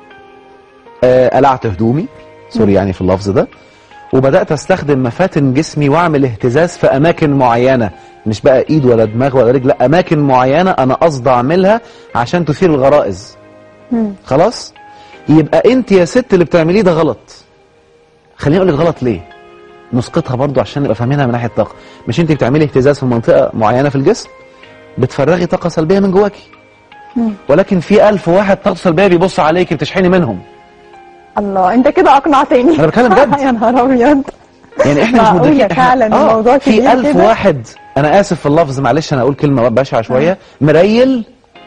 آه، قلعت هدومي سوري يعني في اللفظ ده وبدات استخدم مفاتن جسمي واعمل اهتزاز في اماكن معينه مش بقى ايد ولا دماغ ولا رجل لا اماكن معينه انا قصد اعملها عشان تثير الغرائز خلاص يبقى انت يا ست اللي بتعمليه ده غلط خليني اقول لك غلط ليه نسقطها برضو عشان نبقى فاهمينها من ناحيه طاقه مش انت بتعملي اهتزاز في منطقه معينه في الجسم بتفرغي طاقه سلبيه من جواكي ولكن في ألف واحد طاقه سلبيه بيبص عليكي بتشحني منهم الله انت كده اقنعتني أنا بتكلم جد. يا نهار ابيض يعني احنا مش معقولة مدركين إحنا- فعلا آه، الموضوع كبير في ألف كده؟ واحد أنا آسف في اللفظ معلش أنا أقول كلمة بشعة شوية مريل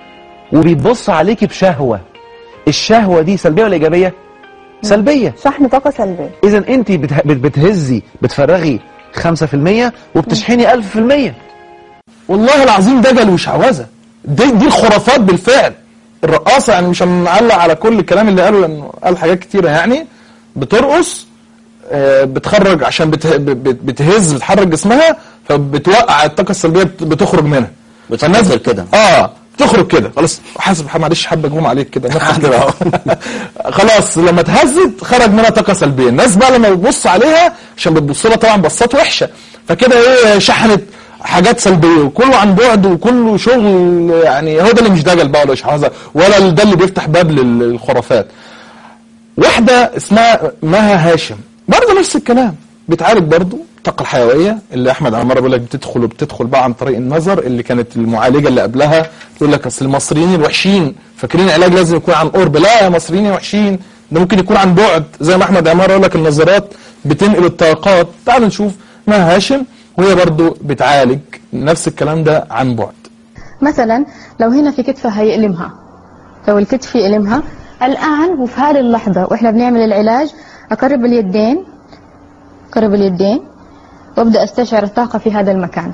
وبيبص عليكي بشهوة الشهوة دي سلبية ولا إيجابية؟ سلبية شحن طاقه سلبيه إذا أنت بته- بت- بتهزي بتفرغي 5% وبتشحني 1000% والله العظيم دجل وشعوذه دي دي الخرافات بالفعل الرقاصه يعني مش هنعلق على كل الكلام اللي قاله لانه قال حاجات كتيره يعني بترقص آه، بتخرج عشان بته- بت- بتهز بتحرك جسمها فبتوقع الطاقه السلبيه بت- بتخرج منها بتنزل كده اه تخرج كده خلاص حاسب معلش حبه جم عليك كده نفس كده أهو. خلاص لما اتهزت خرج منها طاقه سلبيه الناس بقى لما بتبص عليها عشان بتبص لها طبعا بصات وحشه فكده ايه شحنت حاجات سلبيه وكله عن بعد وكله شغل يعني هو ده اللي مش دجل بقى ولا اشعاذه ولا ده اللي بيفتح باب لل- للخرافات واحده اسمها مها هاشم برضه نفس الكلام بتعالج برضه الطاقه الحيويه اللي احمد عمار بيقول لك بتدخل وبتدخل بقى عن طريق النظر اللي كانت المعالجه اللي قبلها تقول لك اصل المصريين الوحشين فاكرين العلاج لازم يكون عن قرب لا يا مصريين وحشين ده ممكن يكون عن بعد زي ما احمد عمار يقول لك النظرات بتنقل الطاقات تعالوا نشوف مها هاشم وهي برضه بتعالج نفس الكلام ده عن بعد مثلا لو هنا في كتفة هيألمها لو الكتف يألمها الآن وفي هذه اللحظة وإحنا بنعمل العلاج أقرب اليدين أقرب اليدين وأبدأ أستشعر الطاقة في هذا المكان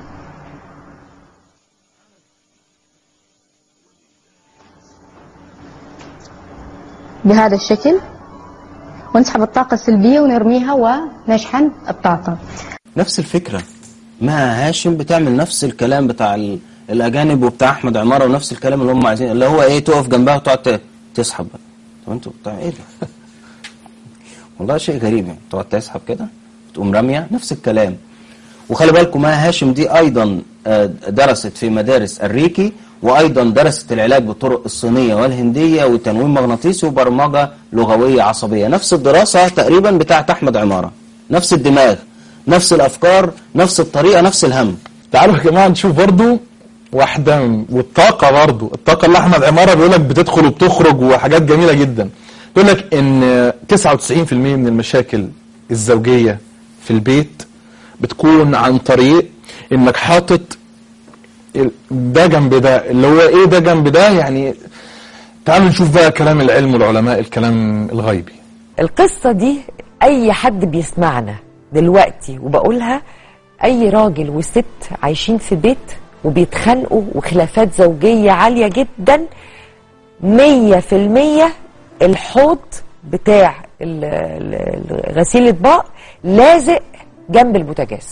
بهذا الشكل ونسحب الطاقة السلبية ونرميها ونشحن الطاقة نفس الفكرة ما هاشم بتعمل نفس الكلام بتاع ال- الأجانب وبتاع أحمد عمارة ونفس الكلام اللي هم عايزين اللي هو إيه تقف جنبها وتقعد ت- تسحب بقى طب أنتوا بتاع إيه ده؟ والله شيء غريب يعني تقعد تسحب كده تقوم رامية نفس الكلام وخلي بالكم ما هاشم دي أيضا آه، درست في مدارس الريكي وأيضا درست العلاج بالطرق الصينية والهندية وتنويم مغناطيسي وبرمجة لغوية عصبية نفس الدراسة تقريبا بتاعت أحمد عمارة نفس الدماغ نفس الأفكار نفس الطريقة نفس الهم تعالوا يا جماعه نشوف برضو واحده والطاقه برضو الطاقه اللي احمد عماره بيقول لك بتدخل وبتخرج وحاجات جميله جدا بيقول لك ان 99% من المشاكل الزوجيه في البيت بتكون عن طريق انك حاطط ال- ده جنب ده اللي هو ايه ده جنب ده يعني تعالوا نشوف بقى كلام العلم والعلماء الكلام الغيبي القصة دي أي حد بيسمعنا دلوقتي وبقولها أي راجل وست عايشين في بيت وبيتخانقوا وخلافات زوجية عالية جدا مية في المية الحوض بتاع ال- ال- ال- غسيل الأطباق لازق جنب البوتاجاز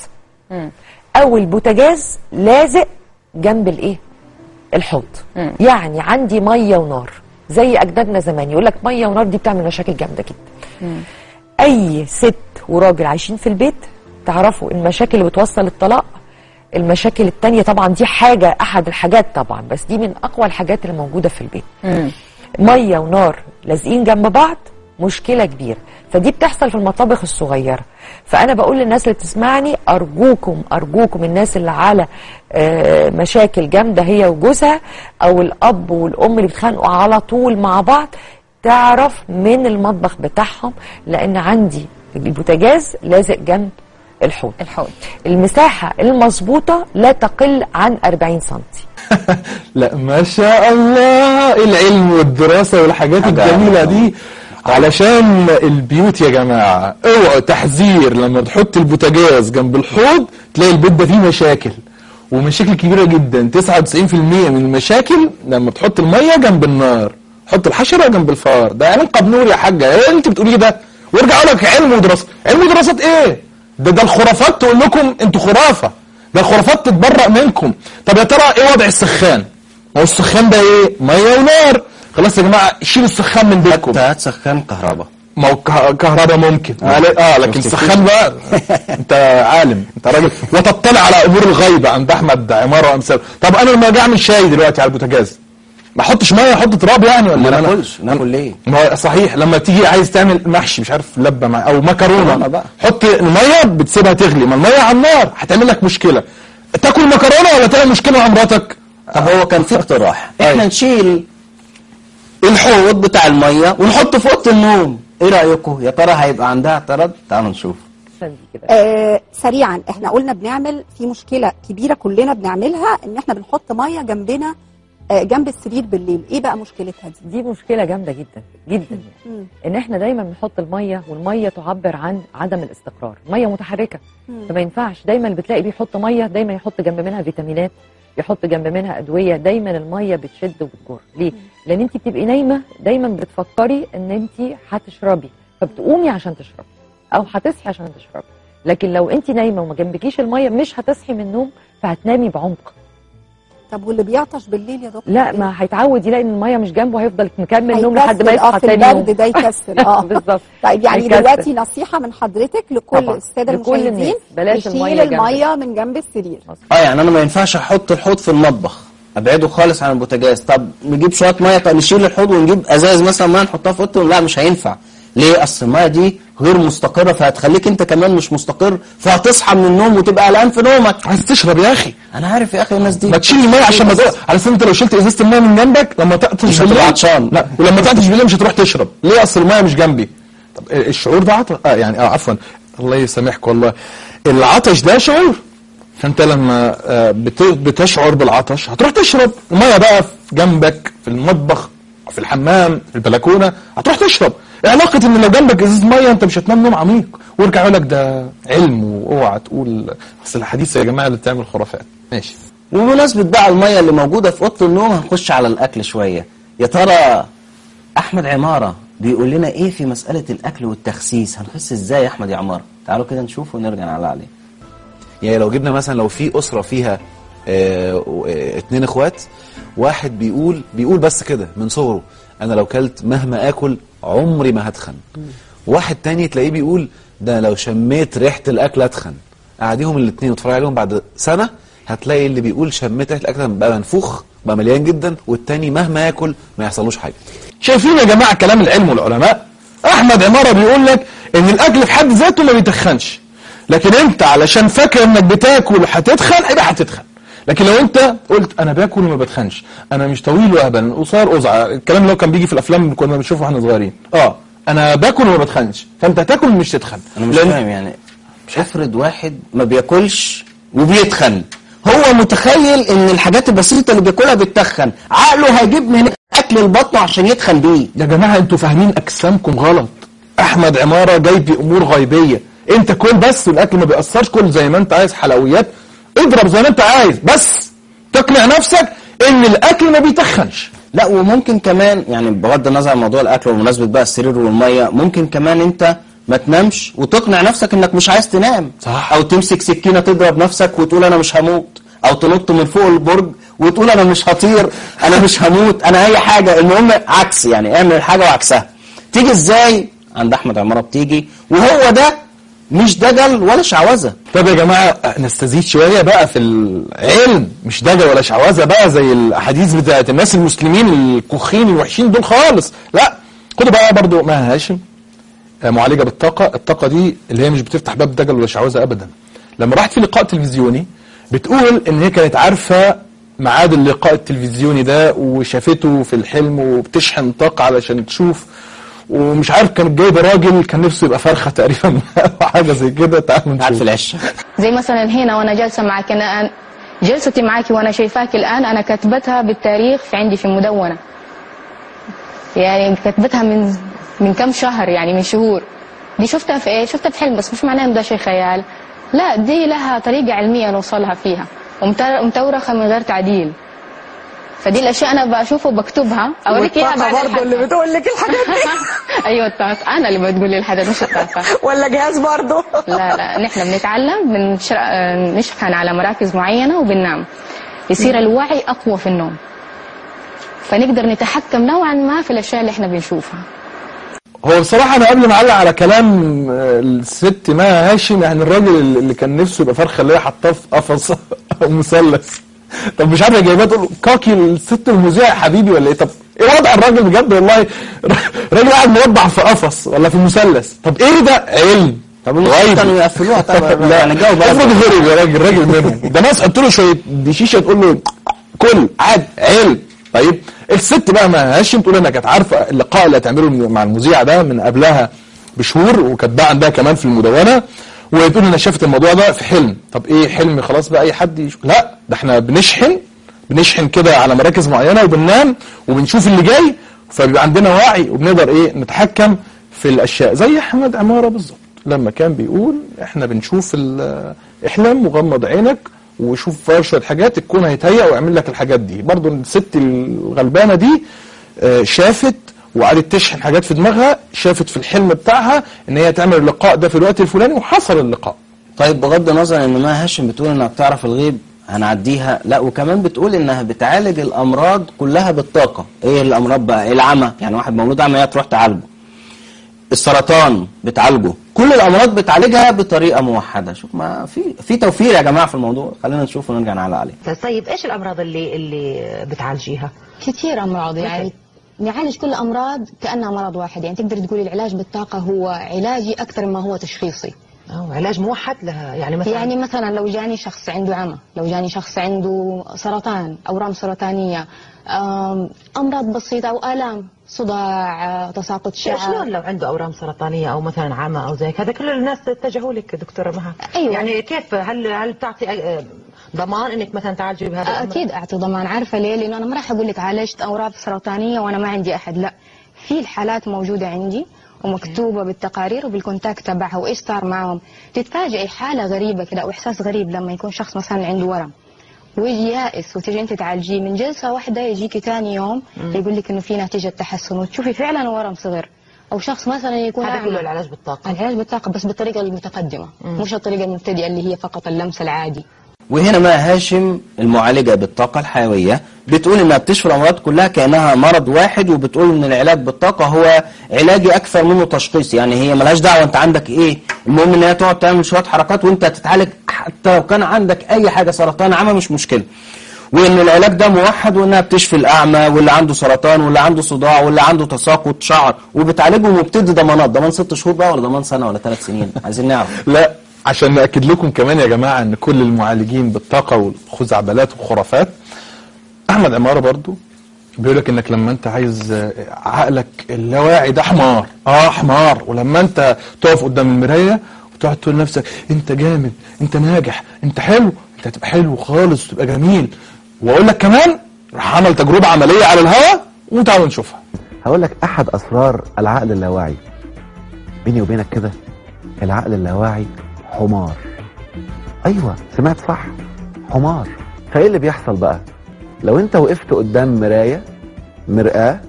أو البوتاجاز لازق جنب الإيه؟ الحوض يعني عندي مية ونار زي أجدادنا زمان يقول لك مية ونار دي بتعمل مشاكل جامدة جدا اي ست وراجل عايشين في البيت تعرفوا المشاكل اللي بتوصل للطلاق المشاكل التانية طبعا دي حاجة احد الحاجات طبعا بس دي من اقوى الحاجات اللي موجودة في البيت مية ونار لازقين جنب بعض مشكلة كبيرة فدي بتحصل في المطابخ الصغيرة فأنا بقول للناس اللي تسمعني أرجوكم أرجوكم الناس اللي على آه، مشاكل جامدة هي وجوزها أو الأب والأم اللي بيتخانقوا على طول مع بعض تعرف من المطبخ بتاعهم لأن عندي البوتاجاز لازق جنب الحوض الحوض المساحة المظبوطة لا تقل عن 40 سنتي لا ما شاء الله العلم والدراسة والحاجات حاجة الجميلة عظيمة. دي علشان البيوت يا جماعة اوعوا تحذير لما تحط البوتاجاز جنب الحوض تلاقي البيت ده فيه مشاكل ومشاكل كبيرة جدا 99% من المشاكل لما تحط المية جنب النار حط الحشرة جنب الفار ده اعلان قبنور يا حاجة ايه اللي انت بتقوليه ده وارجع اقول لك علم ودراسات علم ودراسات ايه ده ده الخرافات تقول لكم انتوا خرافه ده الخرافات تتبرأ منكم طب يا ترى ايه وضع السخان ما هو السخان ده ايه ميه ونار خلاص يا جماعه شيلوا السخان من بيتكم هات سخان كهرباء ما هو كه- كهرباء ممكن اه لكن السخان بقى انت عالم انت راجل وتطلع على امور الغيب عند احمد عماره وامثاله طب انا لما اجي اعمل شاي دلوقتي على البوتاجاز ما احطش ميه احط تراب يعني ولا ما أنا- ناكلش ناكل ليه ما هو صحيح لما تيجي عايز تعمل محشي مش عارف لبه مع او مكرونه مكرونة بقى. حط الميه بتسيبها تغلي ما الميه على النار هتعمل لك مشكله تاكل مكرونه ولا تعمل مشكله مع مراتك طب هو كان في اقتراح احنا أيوة. نشيل الحوض بتاع الميه ونحطه في اوضه النوم ايه رايكم يا ترى هيبقى عندها اعتراض تعالوا نشوف آه سريعا احنا قلنا بنعمل في مشكله كبيره كلنا بنعملها ان احنا بنحط ميه جنبنا آه جنب السرير بالليل ايه بقى مشكلتها دي دي مشكله جامده جدا جدا يعني مم. ان احنا دايما بنحط الميه والميه تعبر عن عدم الاستقرار ميه متحركه مم. فما ينفعش دايما اللي بتلاقي بيحط ميه دايما يحط جنب منها فيتامينات يحط جنب منها ادويه دايما الميه بتشد وبتجر ليه لان انت بتبقي نايمه دايما بتفكري ان انت هتشربي فبتقومي عشان تشربي او هتصحي عشان تشربي لكن لو انت نايمه وما جنبكيش الميه مش هتصحي من النوم فهتنامي بعمق طب واللي بيعطش بالليل يا دكتور لا ما هيتعود يلاقي ان الميه مش جنبه هيفضل مكمل نوم لحد ما هيكسل، اه يصحى في تاني يوم البرد ده يكسل اه بالظبط طيب يعني هيكسل. دلوقتي نصيحه من حضرتك لكل طبعاً. الساده لكل المشاهدين الناس. بلاش نشيل المية جنب الميه من جنب السرير اه يعني انا ما ينفعش احط الحوض في المطبخ ابعده خالص عن البوتاجاز طب نجيب شويه ميه طب نشيل الحوض ونجيب ازاز مثلا ميه نحطها في اوضه لا مش هينفع ليه اصل الميه دي غير مستقره فهتخليك انت كمان مش مستقر فهتصحى من النوم وتبقى قلقان في نومك عايز تشرب يا اخي انا عارف يا اخي الناس دي ما تشيل الميه عشان ما تقع على سنة انت لو شلت ازازه الميه من جنبك لما تعطش مش هتبقى بالليل عطشان. لا ولما تعطش بالليل مش هتروح تشرب ليه اصل الميه مش جنبي طب الشعور ده عطش آه يعني اه عفوا الله يسامحك والله العطش ده شعور فانت لما آه بت- بتشعر بالعطش هتروح تشرب الميه بقى في جنبك في المطبخ في الحمام في البلكونه هتروح تشرب إيه علاقه ان لو جنبك ازازه ميه انت مش هتنام نوم عميق وارجع يقول لك ده علم واوعى تقول اصل الحديث يا جماعه اللي بتعمل خرافات ماشي وبمناسبة بقى المية اللي موجودة في أوضة النوم هنخش على الأكل شوية يا ترى أحمد عمارة بيقول لنا إيه في مسألة الأكل والتخسيس هنخس إزاي يا أحمد يا عمارة تعالوا كده نشوف ونرجع نعلق عليه يعني لو جبنا مثلا لو في اسره فيها آه، آه، اتنين اخوات واحد بيقول بيقول بس كده من صغره انا لو كلت مهما اكل عمري ما هتخن واحد تاني تلاقيه بيقول ده لو شميت ريحه الاكل اتخن قاعديهم الاثنين وتتفرج عليهم بعد سنه هتلاقي اللي بيقول شميت ريحه الاكل بقى منفوخ بقى مليان جدا والتاني مهما ياكل ما يحصلوش حاجه شايفين يا جماعه كلام العلم والعلماء احمد عماره بيقول لك ان الاكل في حد ذاته ما بيتخنش لكن انت علشان فاكر انك بتاكل هتتخن يبقى هتتخن لكن لو انت قلت انا باكل وما بتخنش انا مش طويل وهبل قصير قزع الكلام اللي هو كان بيجي في الافلام اللي كنا بنشوفه واحنا صغيرين اه انا باكل وما بتخنش فانت هتاكل مش تتخن أنا مش لأن- فاهم يعني افرض واحد ما بياكلش وبيتخن هو متخيل ان الحاجات البسيطة اللي بياكلها بتتخن عقله هيجيب من اكل البطن عشان يتخن بيه يا جماعه انتوا فاهمين اجسامكم غلط احمد عماره جاي بامور غيبيه انت كل بس والاكل ما بيأثرش كل زي ما انت عايز حلويات اضرب زي ما انت عايز بس تقنع نفسك ان الاكل ما بيتخنش لا وممكن كمان يعني بغض النظر عن موضوع الاكل وبمناسبه بقى السرير والميه ممكن كمان انت ما تنامش وتقنع نفسك انك مش عايز تنام صح. او تمسك سكينه تضرب نفسك وتقول انا مش هموت او تنط من فوق البرج وتقول انا مش هطير انا مش هموت انا اي حاجه المهم عكس يعني اعمل الحاجه وعكسها تيجي ازاي عند احمد عماره بتيجي وهو ده مش دجل ولا شعوذه طب يا جماعه نستزيد شويه بقى في العلم مش دجل ولا شعوذه بقى زي الاحاديث بتاعت الناس المسلمين الكوخين الوحشين دول خالص لا خدوا بقى برضو ما هاشم آه، معالجه بالطاقه الطاقه دي اللي هي مش بتفتح باب دجل ولا شعوذه ابدا لما راحت في لقاء تلفزيوني بتقول ان هي كانت عارفه ميعاد اللقاء التلفزيوني ده وشافته في الحلم وبتشحن طاقه علشان تشوف ومش عارف كانت جايبه راجل كان نفسه يبقى فرخه تقريبا أو حاجه زي كده تعالوا نشوف عارف العش زي مثلا هنا وانا جالسه معك انا الان جلستي معك وانا شايفاك الان انا كتبتها بالتاريخ في عندي في مدونه يعني كتبتها من من كم شهر يعني من شهور دي شفتها في ايه شفتها في حلم بس مش معناه انه ده شيء خيال لا دي لها طريقه علميه نوصلها فيها ومتر- ومتورخه من غير تعديل فدي الاشياء انا بشوفها وبكتبها اوريك اياها بعد برضه اللي الحلقة. بتقول لك الحاجات دي ايوه الطاسه انا اللي بتقول لي الحدث مش الطاسه ولا جهاز برضه لا لا نحن بنتعلم بنشر... آه، نشحن على مراكز معينه وبننام يصير الوعي اقوى في النوم فنقدر نتحكم نوعا ما في الاشياء اللي احنا بنشوفها هو بصراحة أنا قبل ما أعلق على كلام آه، الست ما هاشم يعني الراجل اللي كان نفسه يبقى فرخة اللي هي حطاه في قفص أو مثلث طب مش عارف جايباه تقول له كاكي الست المذيع يا حبيبي ولا إيه طب إيه وضع الراجل بجد والله راجل قاعد مربع في قفص ولا في مثلث طب إيه ده علم طب المفروض كانوا يقفلوها طبعا لا يعني جاوب بقى. افرض هرب يا راجل راجل منهم ده ناس حط له شويه دشيشه تقول له كل عاد علم طيب الست بقى ما هاشم تقول انها كانت عارفه اللقاء اللي هتعمله مع المذيع ده من قبلها بشهور وكاتباه عندها كمان في المدونه وتقول انها شافت الموضوع ده في حلم طب ايه حلم خلاص بقى اي حد يشوف لا ده احنا بنشحن بنشحن كده على مراكز معينه وبننام وبنشوف اللي جاي فبيبقى عندنا وعي وبنقدر ايه نتحكم في الاشياء زي احمد عماره بالظبط لما كان بيقول احنا بنشوف ال- احلم وغمض عينك وشوف فيها شويه حاجات الكون هيتهيأ ويعمل لك الحاجات دي برضو الست الغلبانه دي آه، شافت وقعدت تشحن حاجات في دماغها شافت في الحلم بتاعها ان هي تعمل اللقاء ده في الوقت الفلاني وحصل اللقاء طيب بغض النظر ان ما هاشم بتقول انها بتعرف الغيب هنعديها لا وكمان بتقول انها بتعالج الامراض كلها بالطاقه ايه الامراض بقى العمى يعني واحد مولود عمى هي تروح تعالجه السرطان بتعالجه كل الامراض بتعالجها بطريقه موحده شوف ما في في توفير يا جماعه في الموضوع خلينا نشوف ونرجع نعلق عليه طيب ايش الامراض اللي اللي بتعالجيها؟ كثير امراض يعني نعالج كل الامراض كانها مرض واحد يعني تقدر تقول العلاج بالطاقه هو علاجي اكثر ما هو تشخيصي اه علاج موحد لها يعني مثلا يعني مثلا لو جاني شخص عنده عمى لو جاني شخص عنده سرطان اورام سرطانيه آم، امراض بسيطه او الام صداع آه، تساقط شلون شعر لو عنده اورام سرطانيه او مثلا عمى او زي هذا كل الناس اتجهوا لك دكتوره مها أيوة. يعني كيف هل هل تعطي آه، ضمان انك مثلا تعالجي بهذا الأمر؟ اكيد اعطي ضمان عارفه ليه لانه انا ما راح اقول لك عالجت اوراق سرطانيه وانا ما عندي احد لا في الحالات موجوده عندي ومكتوبه بالتقارير وبالكونتاكت تبعها وايش صار معهم تتفاجئي حاله غريبه كده او احساس غريب لما يكون شخص مثلا عنده ورم ويجي يائس وتجي انت تعالجيه من جلسه واحده يجيكي ثاني يوم يقول لك انه في نتيجه تحسن وتشوفي فعلا ورم صغير او شخص مثلا يكون هذا أعمى. كله العلاج بالطاقه العلاج بالطاقه بس بالطريقه المتقدمه مش الطريقه المبتدئه اللي هي فقط اللمس العادي وهنا ما هاشم المعالجة بالطاقة الحيوية بتقول انها بتشفي الامراض كلها كانها مرض واحد وبتقول ان العلاج بالطاقة هو علاجي اكثر منه تشخيص يعني هي ملهاش دعوة انت عندك ايه المهم ان هي تقعد تعمل شوية حركات وانت تتعالج حتى لو كان عندك اي حاجة سرطان عمى مش مشكلة وان العلاج ده موحد وانها بتشفي الاعمى واللي عنده سرطان واللي عنده صداع واللي عنده تساقط شعر وبتعالجهم وبتدي ضمانات ضمان ست شهور بقى ولا ضمان سنة ولا ثلاث سنين عايزين نعرف لا عشان ناكد لكم كمان يا جماعه ان كل المعالجين بالطاقه والخزعبلات والخرافات احمد عماره برضو بيقول لك انك لما انت عايز آه، عقلك اللاواعي ده حمار اه حمار ولما انت تقف قدام المرايه وتقعد تقول لنفسك انت جامد انت ناجح انت حلو انت هتبقى حلو خالص وتبقى جميل واقول لك كمان راح عمل تجربه عمليه على الهواء وتعالوا نشوفها هقول لك احد اسرار العقل اللاواعي بيني وبينك كده العقل اللاواعي حمار ايوه سمعت صح حمار فايه اللي بيحصل بقى لو انت وقفت قدام مرايه مرآة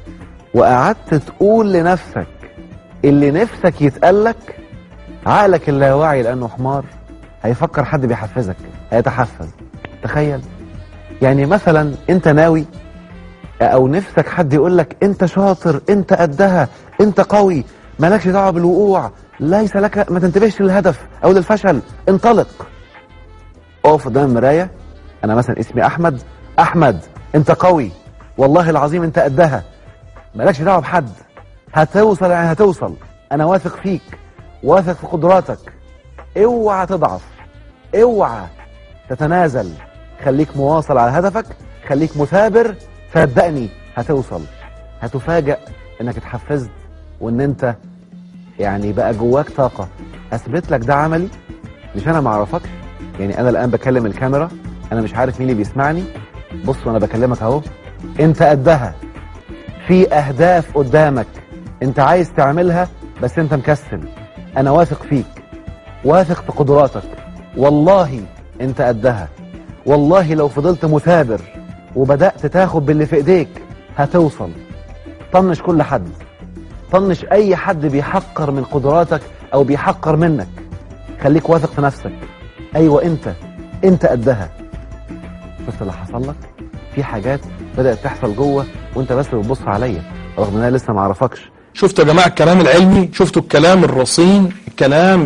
وقعدت تقول لنفسك اللي نفسك يتقالك عقلك اللاواعي لانه حمار هيفكر حد بيحفزك هيتحفز تخيل يعني مثلا انت ناوي او نفسك حد يقول لك انت شاطر انت قدها انت قوي مالكش دعوه بالوقوع ليس لك ما تنتبهش للهدف او للفشل انطلق اقف قدام المرايه انا مثلا اسمي احمد احمد انت قوي والله العظيم انت قدها مالكش دعوه بحد هتوصل يعني هتوصل انا واثق فيك واثق في قدراتك اوعى تضعف اوعى تتنازل خليك مواصل على هدفك خليك مثابر صدقني هتوصل هتفاجأ انك اتحفزت وان انت يعني بقى جواك طاقة اثبت لك ده عملي مش انا ما اعرفكش يعني انا الان بكلم الكاميرا انا مش عارف مين اللي بيسمعني بص وانا بكلمك اهو انت قدها في اهداف قدامك انت عايز تعملها بس انت مكسل انا واثق فيك واثق في قدراتك والله انت قدها والله لو فضلت مثابر وبدأت تاخد باللي في ايديك هتوصل طنش كل حد طنش اي حد بيحقر من قدراتك او بيحقر منك خليك واثق في نفسك ايوه انت انت قدها بس اللي حصل لك في حاجات بدات تحصل جوه وانت بس بتبص عليا رغم ان انا لسه ما اعرفكش شفتوا يا جماعه الكلام العلمي شفتوا الكلام الرصين الكلام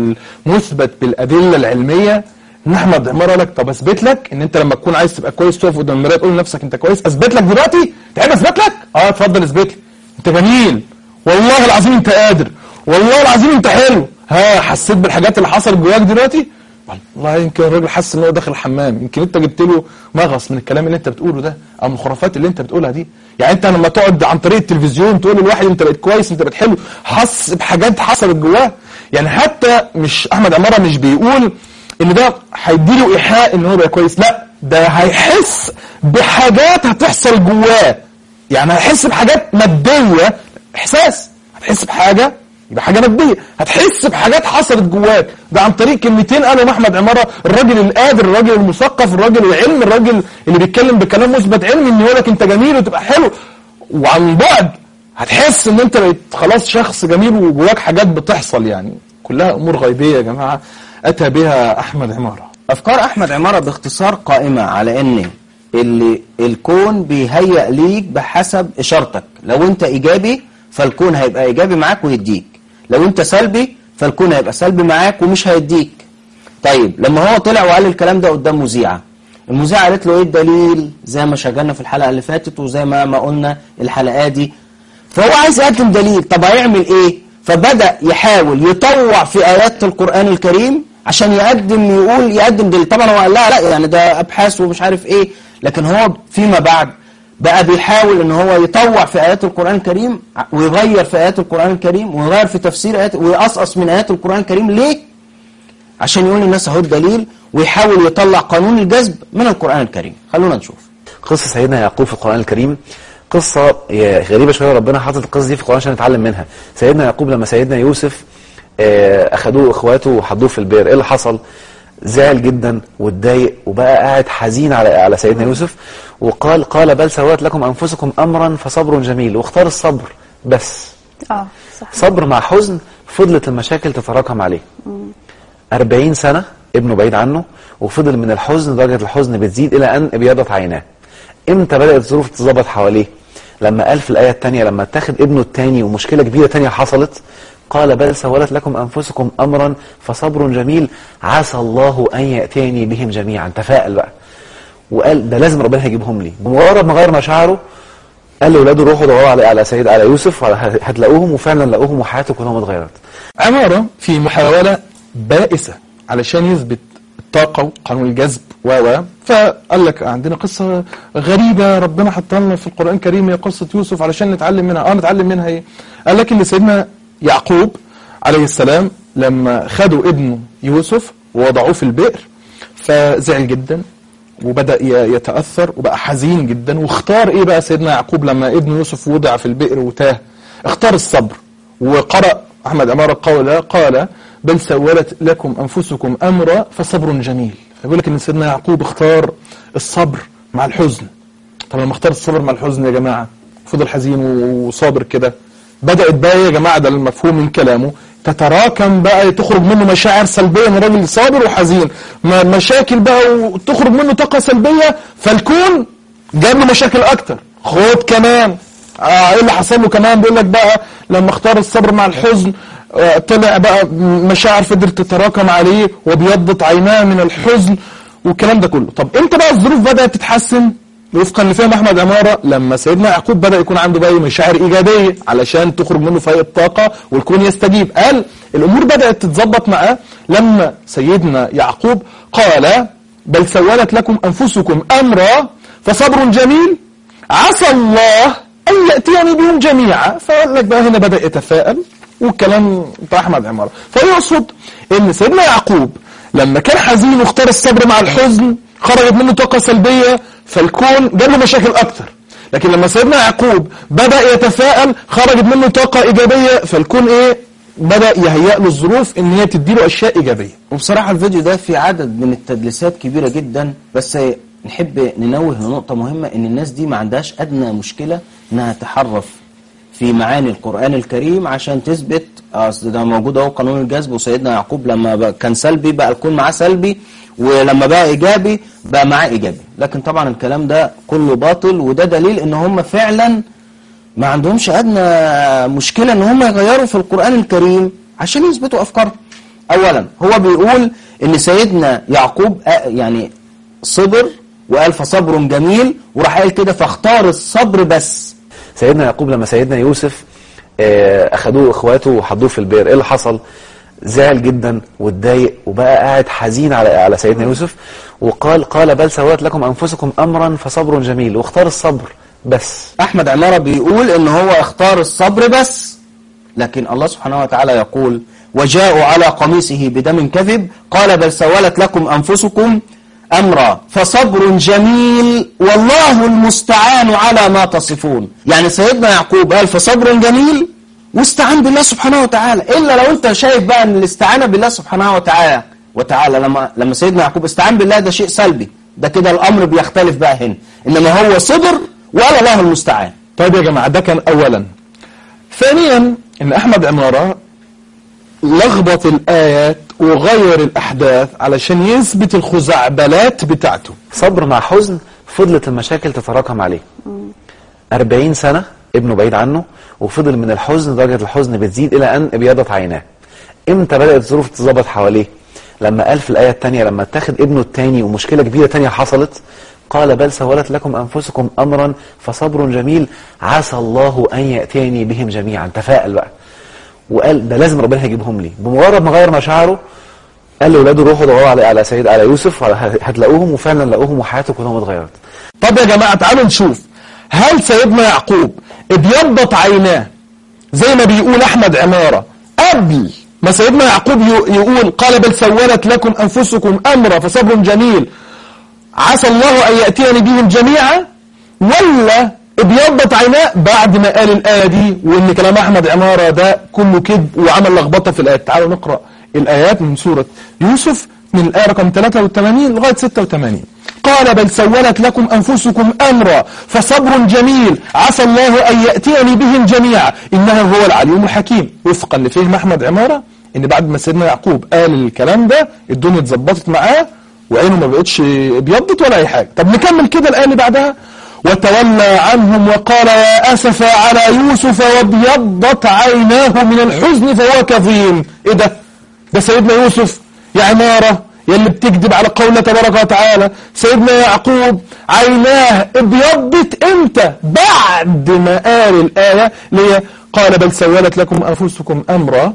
المثبت بالادله العلميه ان احمد عمار قال لك طب اثبت لك ان انت لما تكون عايز تبقى كويس تقف قدام المرايه تقول لنفسك انت كويس اثبت لك دلوقتي تحب اثبت لك اه اتفضل اثبت لي انت جميل والله العظيم انت قادر والله العظيم انت حلو ها حسيت بالحاجات اللي حصلت جواك دلوقتي والله يمكن الراجل حس ان هو داخل الحمام يمكن انت جبت له مغص من الكلام اللي انت بتقوله ده او من الخرافات اللي انت بتقولها دي يعني انت لما تقعد عن طريق التلفزيون تقول للواحد انت بقيت كويس انت بقيت حلو حس بحاجات حصلت جواه يعني حتى مش احمد عماره مش بيقول ان ده هيديله ايحاء ان هو بقى كويس لا ده هيحس بحاجات هتحصل جواه يعني هيحس بحاجات ماديه احساس هتحس بحاجه يبقى حاجه ماديه هتحس بحاجات حصلت جواك ده عن طريق كلمتين قالهم احمد عماره الراجل القادر الراجل المثقف الراجل العلم الراجل اللي بيتكلم بكلام مثبت علمي ان يقول لك انت جميل وتبقى حلو وعن بعد هتحس ان انت بقيت خلاص شخص جميل وجواك حاجات بتحصل يعني كلها امور غيبيه يا جماعه اتى بها احمد عماره افكار احمد عماره باختصار قائمه على ان اللي الكون بيهيأ ليك بحسب اشارتك لو انت ايجابي فالكون هيبقى ايجابي معاك ويديك لو انت سلبي فالكون هيبقى سلبي معاك ومش هيديك طيب لما هو طلع وقال الكلام ده قدام مذيعه المذيعه قالت له ايه الدليل زي ما شغلنا في الحلقه اللي فاتت وزي ما ما قلنا الحلقات دي فهو عايز يقدم دليل طب هيعمل ايه فبدا يحاول يطوع في ايات القران الكريم عشان يقدم يقول يقدم دليل طبعا هو قال لا لا يعني ده ابحاث ومش عارف ايه لكن هو فيما بعد بقى بيحاول ان هو يطوع في ايات القران الكريم ويغير في ايات القران الكريم ويغير في تفسير ايات ويقصقص من ايات القران الكريم ليه عشان يقول للناس اهو الدليل ويحاول يطلع قانون الجذب من القران الكريم خلونا نشوف قصة سيدنا يعقوب في القرآن الكريم قصة هي غريبة شوية ربنا حاطط القصة دي في القرآن عشان نتعلم منها سيدنا يعقوب لما سيدنا يوسف آه، أخدوه إخواته وحطوه في البئر إيه اللي حصل؟ زعل جدا واتضايق وبقى قاعد حزين على على سيدنا يوسف وقال قال بل سوت لكم أنفسكم أمرا فصبر جميل واختار الصبر بس اه صح صبر مع حزن فضلت المشاكل تتراكم عليه أربعين سنة ابنه بعيد عنه وفضل من الحزن درجة الحزن بتزيد إلى أن ابيضت عيناه امتى بدأت الظروف تتظبط حواليه لما قال في الآية الثانية لما اتخذ ابنه الثاني ومشكلة كبيرة ثانية حصلت قال بل سولت لكم أنفسكم أمرا فصبر جميل عسى الله أن يأتيني بهم جميعا تفائل بقى وقال ده لازم ربنا هيجيبهم لي بمجرد ما غير مشاعره قال لاولاده روحوا دوروا على على سيد على يوسف وعلى- هتلاقوهم وفعلا لقوهم وحياته كلهم اتغيرت عمارة في محاولة بائسة علشان يثبت الطاقة وقانون الجذب و و فقال لك عندنا قصة غريبة ربنا حطها لنا في القرآن الكريم هي قصة يوسف علشان نتعلم منها اه نتعلم منها ايه قال لك ان سيدنا يعقوب عليه السلام لما خدوا ابنه يوسف ووضعوه في البئر فزعل جدا وبدأ ي- يتأثر وبقى حزين جدا واختار ايه بقى سيدنا يعقوب لما ابن يوسف وضع في البئر وتاه اختار الصبر وقرأ أحمد عمارة قوله قال بل سولت لكم أنفسكم أمرا فصبر جميل فيقول لك إن سيدنا يعقوب اختار الصبر مع الحزن طب لما اختار الصبر مع الحزن يا جماعة فضل حزين وصابر كده بدأت بقى يا جماعة ده المفهوم من كلامه تتراكم بقى تخرج منه مشاعر سلبية من راجل صابر وحزين م- مشاكل بقى وتخرج منه طاقة سلبية فالكون جاب له مشاكل أكتر خد كمان آه ايه اللي حصل له كمان بيقول لك بقى لما اختار الصبر مع الحزن آه طلع بقى مشاعر فضلت تتراكم عليه وبيضت عيناه من الحزن والكلام ده كله طب امتى بقى الظروف بدأت تتحسن وفقا لفهم احمد عماره لما سيدنا يعقوب بدا يكون عنده بقى مشاعر ايجابيه علشان تخرج منه فايق الطاقه والكون يستجيب قال الامور بدات تتظبط معاه لما سيدنا يعقوب قال بل سولت لكم انفسكم امرا فصبر جميل عسى الله ان ياتيني بهم جميعا فقال لك بقى هنا بدا يتفائل والكلام بتاع احمد عماره فيقصد ان سيدنا يعقوب لما كان حزين واختار الصبر مع الحزن خرجت منه طاقه سلبيه فالكون جاب له مشاكل اكتر لكن لما سيدنا يعقوب بدا يتفائل خرجت منه طاقه ايجابيه فالكون ايه بدا يهيئ له الظروف ان هي تدي له اشياء ايجابيه وبصراحة الفيديو ده فيه عدد من التدليسات كبيرة جدا بس نحب ننوه لنقطة مهمة ان الناس دي ما عندهاش ادنى مشكلة انها تحرف في معاني القرآن الكريم عشان تثبت اصل ده موجود اهو قانون الجذب وسيدنا يعقوب لما بقى كان سلبي بقى الكون معاه سلبي ولما بقى ايجابي بقى معاه ايجابي لكن طبعا الكلام ده كله باطل وده دليل ان هم فعلا ما عندهمش ادنى مشكله ان هم يغيروا في القران الكريم عشان يثبتوا افكارهم اولا هو بيقول ان سيدنا يعقوب آه، يعني صبر وقال فصبر جميل وراح قال كده فاختار الصبر بس سيدنا يعقوب لما سيدنا يوسف آه، اخدوه اخواته وحطوه في البئر ايه اللي حصل زعل جدا واتضايق وبقى قاعد حزين على على سيدنا يوسف وقال قال بل سولت لكم انفسكم امرا فصبر جميل واختار الصبر بس احمد عماره بيقول ان هو اختار الصبر بس لكن الله سبحانه وتعالى يقول وجاءوا على قميصه بدم كذب قال بل سولت لكم انفسكم امرا فصبر جميل والله المستعان على ما تصفون يعني سيدنا يعقوب قال فصبر جميل واستعان بالله سبحانه وتعالى الا لو انت شايف بقى ان الاستعانه بالله سبحانه وتعالى وتعالى لما لما سيدنا يعقوب استعان بالله ده شيء سلبي ده كده الامر بيختلف بقى هنا انما هو صبر ولا الله المستعان طيب يا جماعة ده كان أولا ثانيا إن أحمد عمارة لخبط الآيات وغير الأحداث علشان يثبت الخزعبلات بتاعته صبر مع حزن فضلت المشاكل تتراكم عليه 40 سنة ابنه بعيد عنه وفضل من الحزن درجة الحزن بتزيد إلى أن ابيضت عيناه امتى بدأت الظروف تتظبط حواليه لما قال في الآية الثانية لما اتخذ ابنه الثاني ومشكلة كبيرة تانية حصلت قال بل سولت لكم أنفسكم أمرا فصبر جميل عسى الله أن يأتيني بهم جميعا تفائل بقى وقال ده لازم ربنا هيجيبهم لي بمجرد ما غير مشاعره قال لاولاده روحوا دوروا على على سيد على يوسف هتلاقوهم وفعلا لقوهم وحياته كلهم اتغيرت طب يا جماعة تعالوا نشوف هل سيدنا يعقوب ابيضت عيناه زي ما بيقول أحمد عمارة قبل ما سيدنا يعقوب ي- يقول قال بل سولت لكم أنفسكم أمرا فصبر جميل عسى الله أن يأتيني بهم جميعا ولا ابيضت عيناه بعد ما قال الآية دي وإن كلام أحمد عمارة ده كله كذب وعمل لخبطة في الآيات تعالوا نقرأ الآيات من سورة يوسف من الآية رقم 83 لغاية 86 قال بل سولت لكم أنفسكم أمرا فصبر جميل عسى الله أن يأتيني بهم جميعا إنه هو العليم الحكيم وفقا لفهم أحمد عمارة إن بعد ما سيدنا يعقوب قال الكلام ده الدنيا اتظبطت معاه وعينه ما بقتش ابيضت ولا أي حاجة طب نكمل كده الآية اللي بعدها وتولى عنهم وقال يا أسف على يوسف وابيضت عيناه من الحزن فهو كظيم إيه ده ده سيدنا يوسف يا عمارة يلي بتكذب على قوله تبارك وتعالى سيدنا يعقوب عيناه ابيضت امتى بعد ما قال الآية اللي هي قال بل سولت لكم أنفسكم أمرا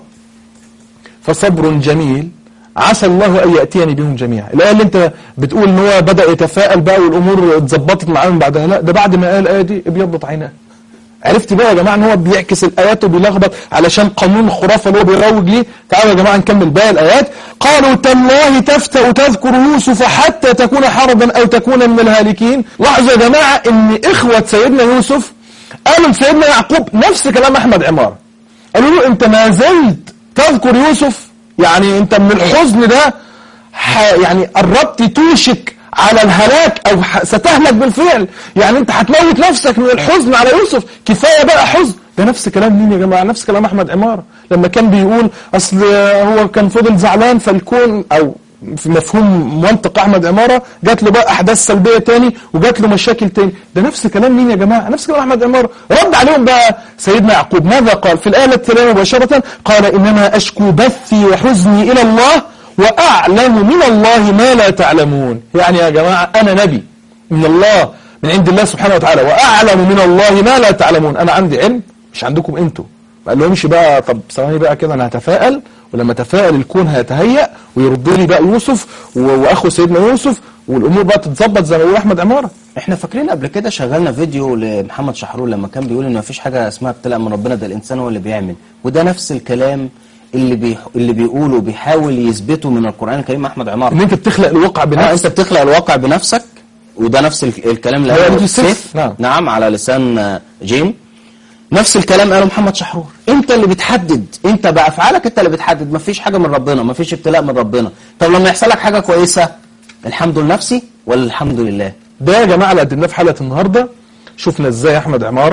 فصبر جميل عسى الله أن يأتيني بهم جميعا الآية اللي انت بتقول ان هو بدأ يتفائل بقى والأمور اتظبطت معاه من بعدها لا ده بعد ما قال الآية دي ابيضت عيناه عرفت بقى يا جماعة ان هو بيعكس الآيات وبيلخبط علشان قانون الخرافة اللي هو بيروج ليه تعالوا يا جماعة نكمل باقي الآيات قالوا تالله تفتأ تذكر يوسف حتى تكون حرضا أو تكون من الهالكين لاحظوا يا جماعة ان إخوة سيدنا يوسف قالوا لسيدنا يعقوب نفس كلام أحمد عمار قالوا له انت ما زلت تذكر يوسف يعني انت من الحزن ده ح- يعني قربت توشك على الهلاك او ح- ستهلك بالفعل يعني انت هتموت نفسك من الحزن على يوسف كفايه بقى حزن ده نفس كلام مين يا جماعه نفس كلام احمد عماره لما كان بيقول اصل هو كان فضل زعلان فالكون او في مفهوم منطق احمد عماره جات له بقى احداث سلبيه تاني وجات له مشاكل تاني ده نفس كلام مين يا جماعه نفس كلام احمد عماره رد عليهم بقى سيدنا يعقوب ماذا قال في الايه التاليه مباشره قال انما اشكو بثي وحزني الى الله واعلم من الله ما لا تعلمون يعني يا جماعه انا نبي من الله من عند الله سبحانه وتعالى واعلم من الله ما لا تعلمون انا عندي علم مش عندكم انتوا ما قالهمش بقى طب ثواني بقى كده انا هتفائل ولما تفائل الكون هيتهيأ ويردوا لي بقى يوسف و- واخو سيدنا يوسف والامور بقى تتظبط زي ما بيقول احمد عماره احنا فاكرين قبل كده شغلنا فيديو لمحمد شحرور لما كان بيقول ان مفيش حاجه اسمها ابتلاء من ربنا ده الانسان هو اللي بيعمل وده نفس الكلام اللي بي اللي بيقوله بيحاول يثبته من القران الكريم احمد عمار ان انت بتخلق الواقع بنفسك بنفسك انت بتخلق الواقع بنفسك وده نفس ال- الكلام اللي هو قاله يوسف، سيف نعم. نعم على لسان آه، جيم نفس الكلام قاله محمد شحرور انت اللي بتحدد انت بافعالك انت اللي بتحدد مفيش حاجه من ربنا مفيش ابتلاء من ربنا طب لما يحصل لك حاجه كويسه الحمد لنفسي ولا الحمد لله ده يا جماعه اللي قدمناه في حلقه النهارده شفنا ازاي احمد عماره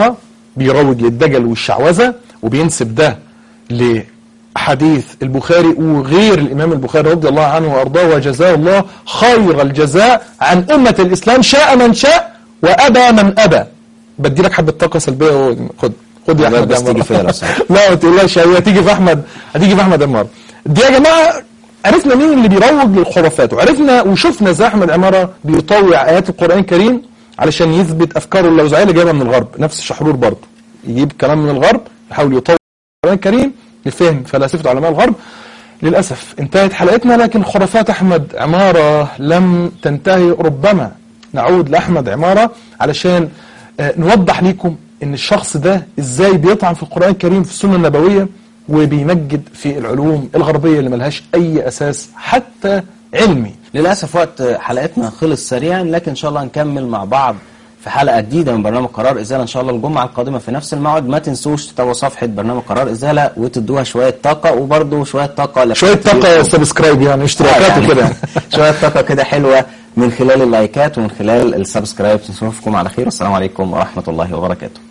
بيروج للدجل والشعوذة وبينسب ده لحديث البخاري وغير الإمام البخاري رضي الله عنه وأرضاه وجزاه الله خير الجزاء عن أمة الإسلام شاء من شاء وأبى من أبى بدي لك حبة طاقة سلبية و- خد خد يا لا، أحمد بس يا عمار. تيجي فيا لو سمحت. لا ما تقلقش هي هتيجي في أحمد هتيجي في أحمد عمار دي يا جماعة عرفنا مين اللي بيروج للخرافات وعرفنا وشفنا ازاي احمد عماره بيطوع ايات القران الكريم علشان يثبت افكاره اللوزعيه اللي جايبها من الغرب نفس الشحرور برضه يجيب كلام من الغرب يحاول يطوع القران الكريم لفهم فلاسفه علماء الغرب للاسف انتهت حلقتنا لكن خرافات احمد عماره لم تنتهي ربما نعود لاحمد عماره علشان آه، نوضح ليكم ان الشخص ده ازاي بيطعن في القران الكريم في السنه النبويه وبيمجد في العلوم الغربيه اللي ملهاش اي اساس حتى علمي للأسف وقت حلقتنا خلص سريعا لكن إن شاء الله نكمل مع بعض في حلقة جديدة من برنامج قرار إزالة إن شاء الله الجمعة القادمة في نفس الموعد ما تنسوش تتابعوا صفحة برنامج قرار إزالة وتدوها شوية طاقة وبرضه شوية طاقة شويه طاقه سبسكرايب يعني اشتراكات يعني وكده شوية طاقة كده حلوة من خلال اللايكات ومن خلال السبسكرايب نشوفكم على خير والسلام عليكم ورحمة الله وبركاته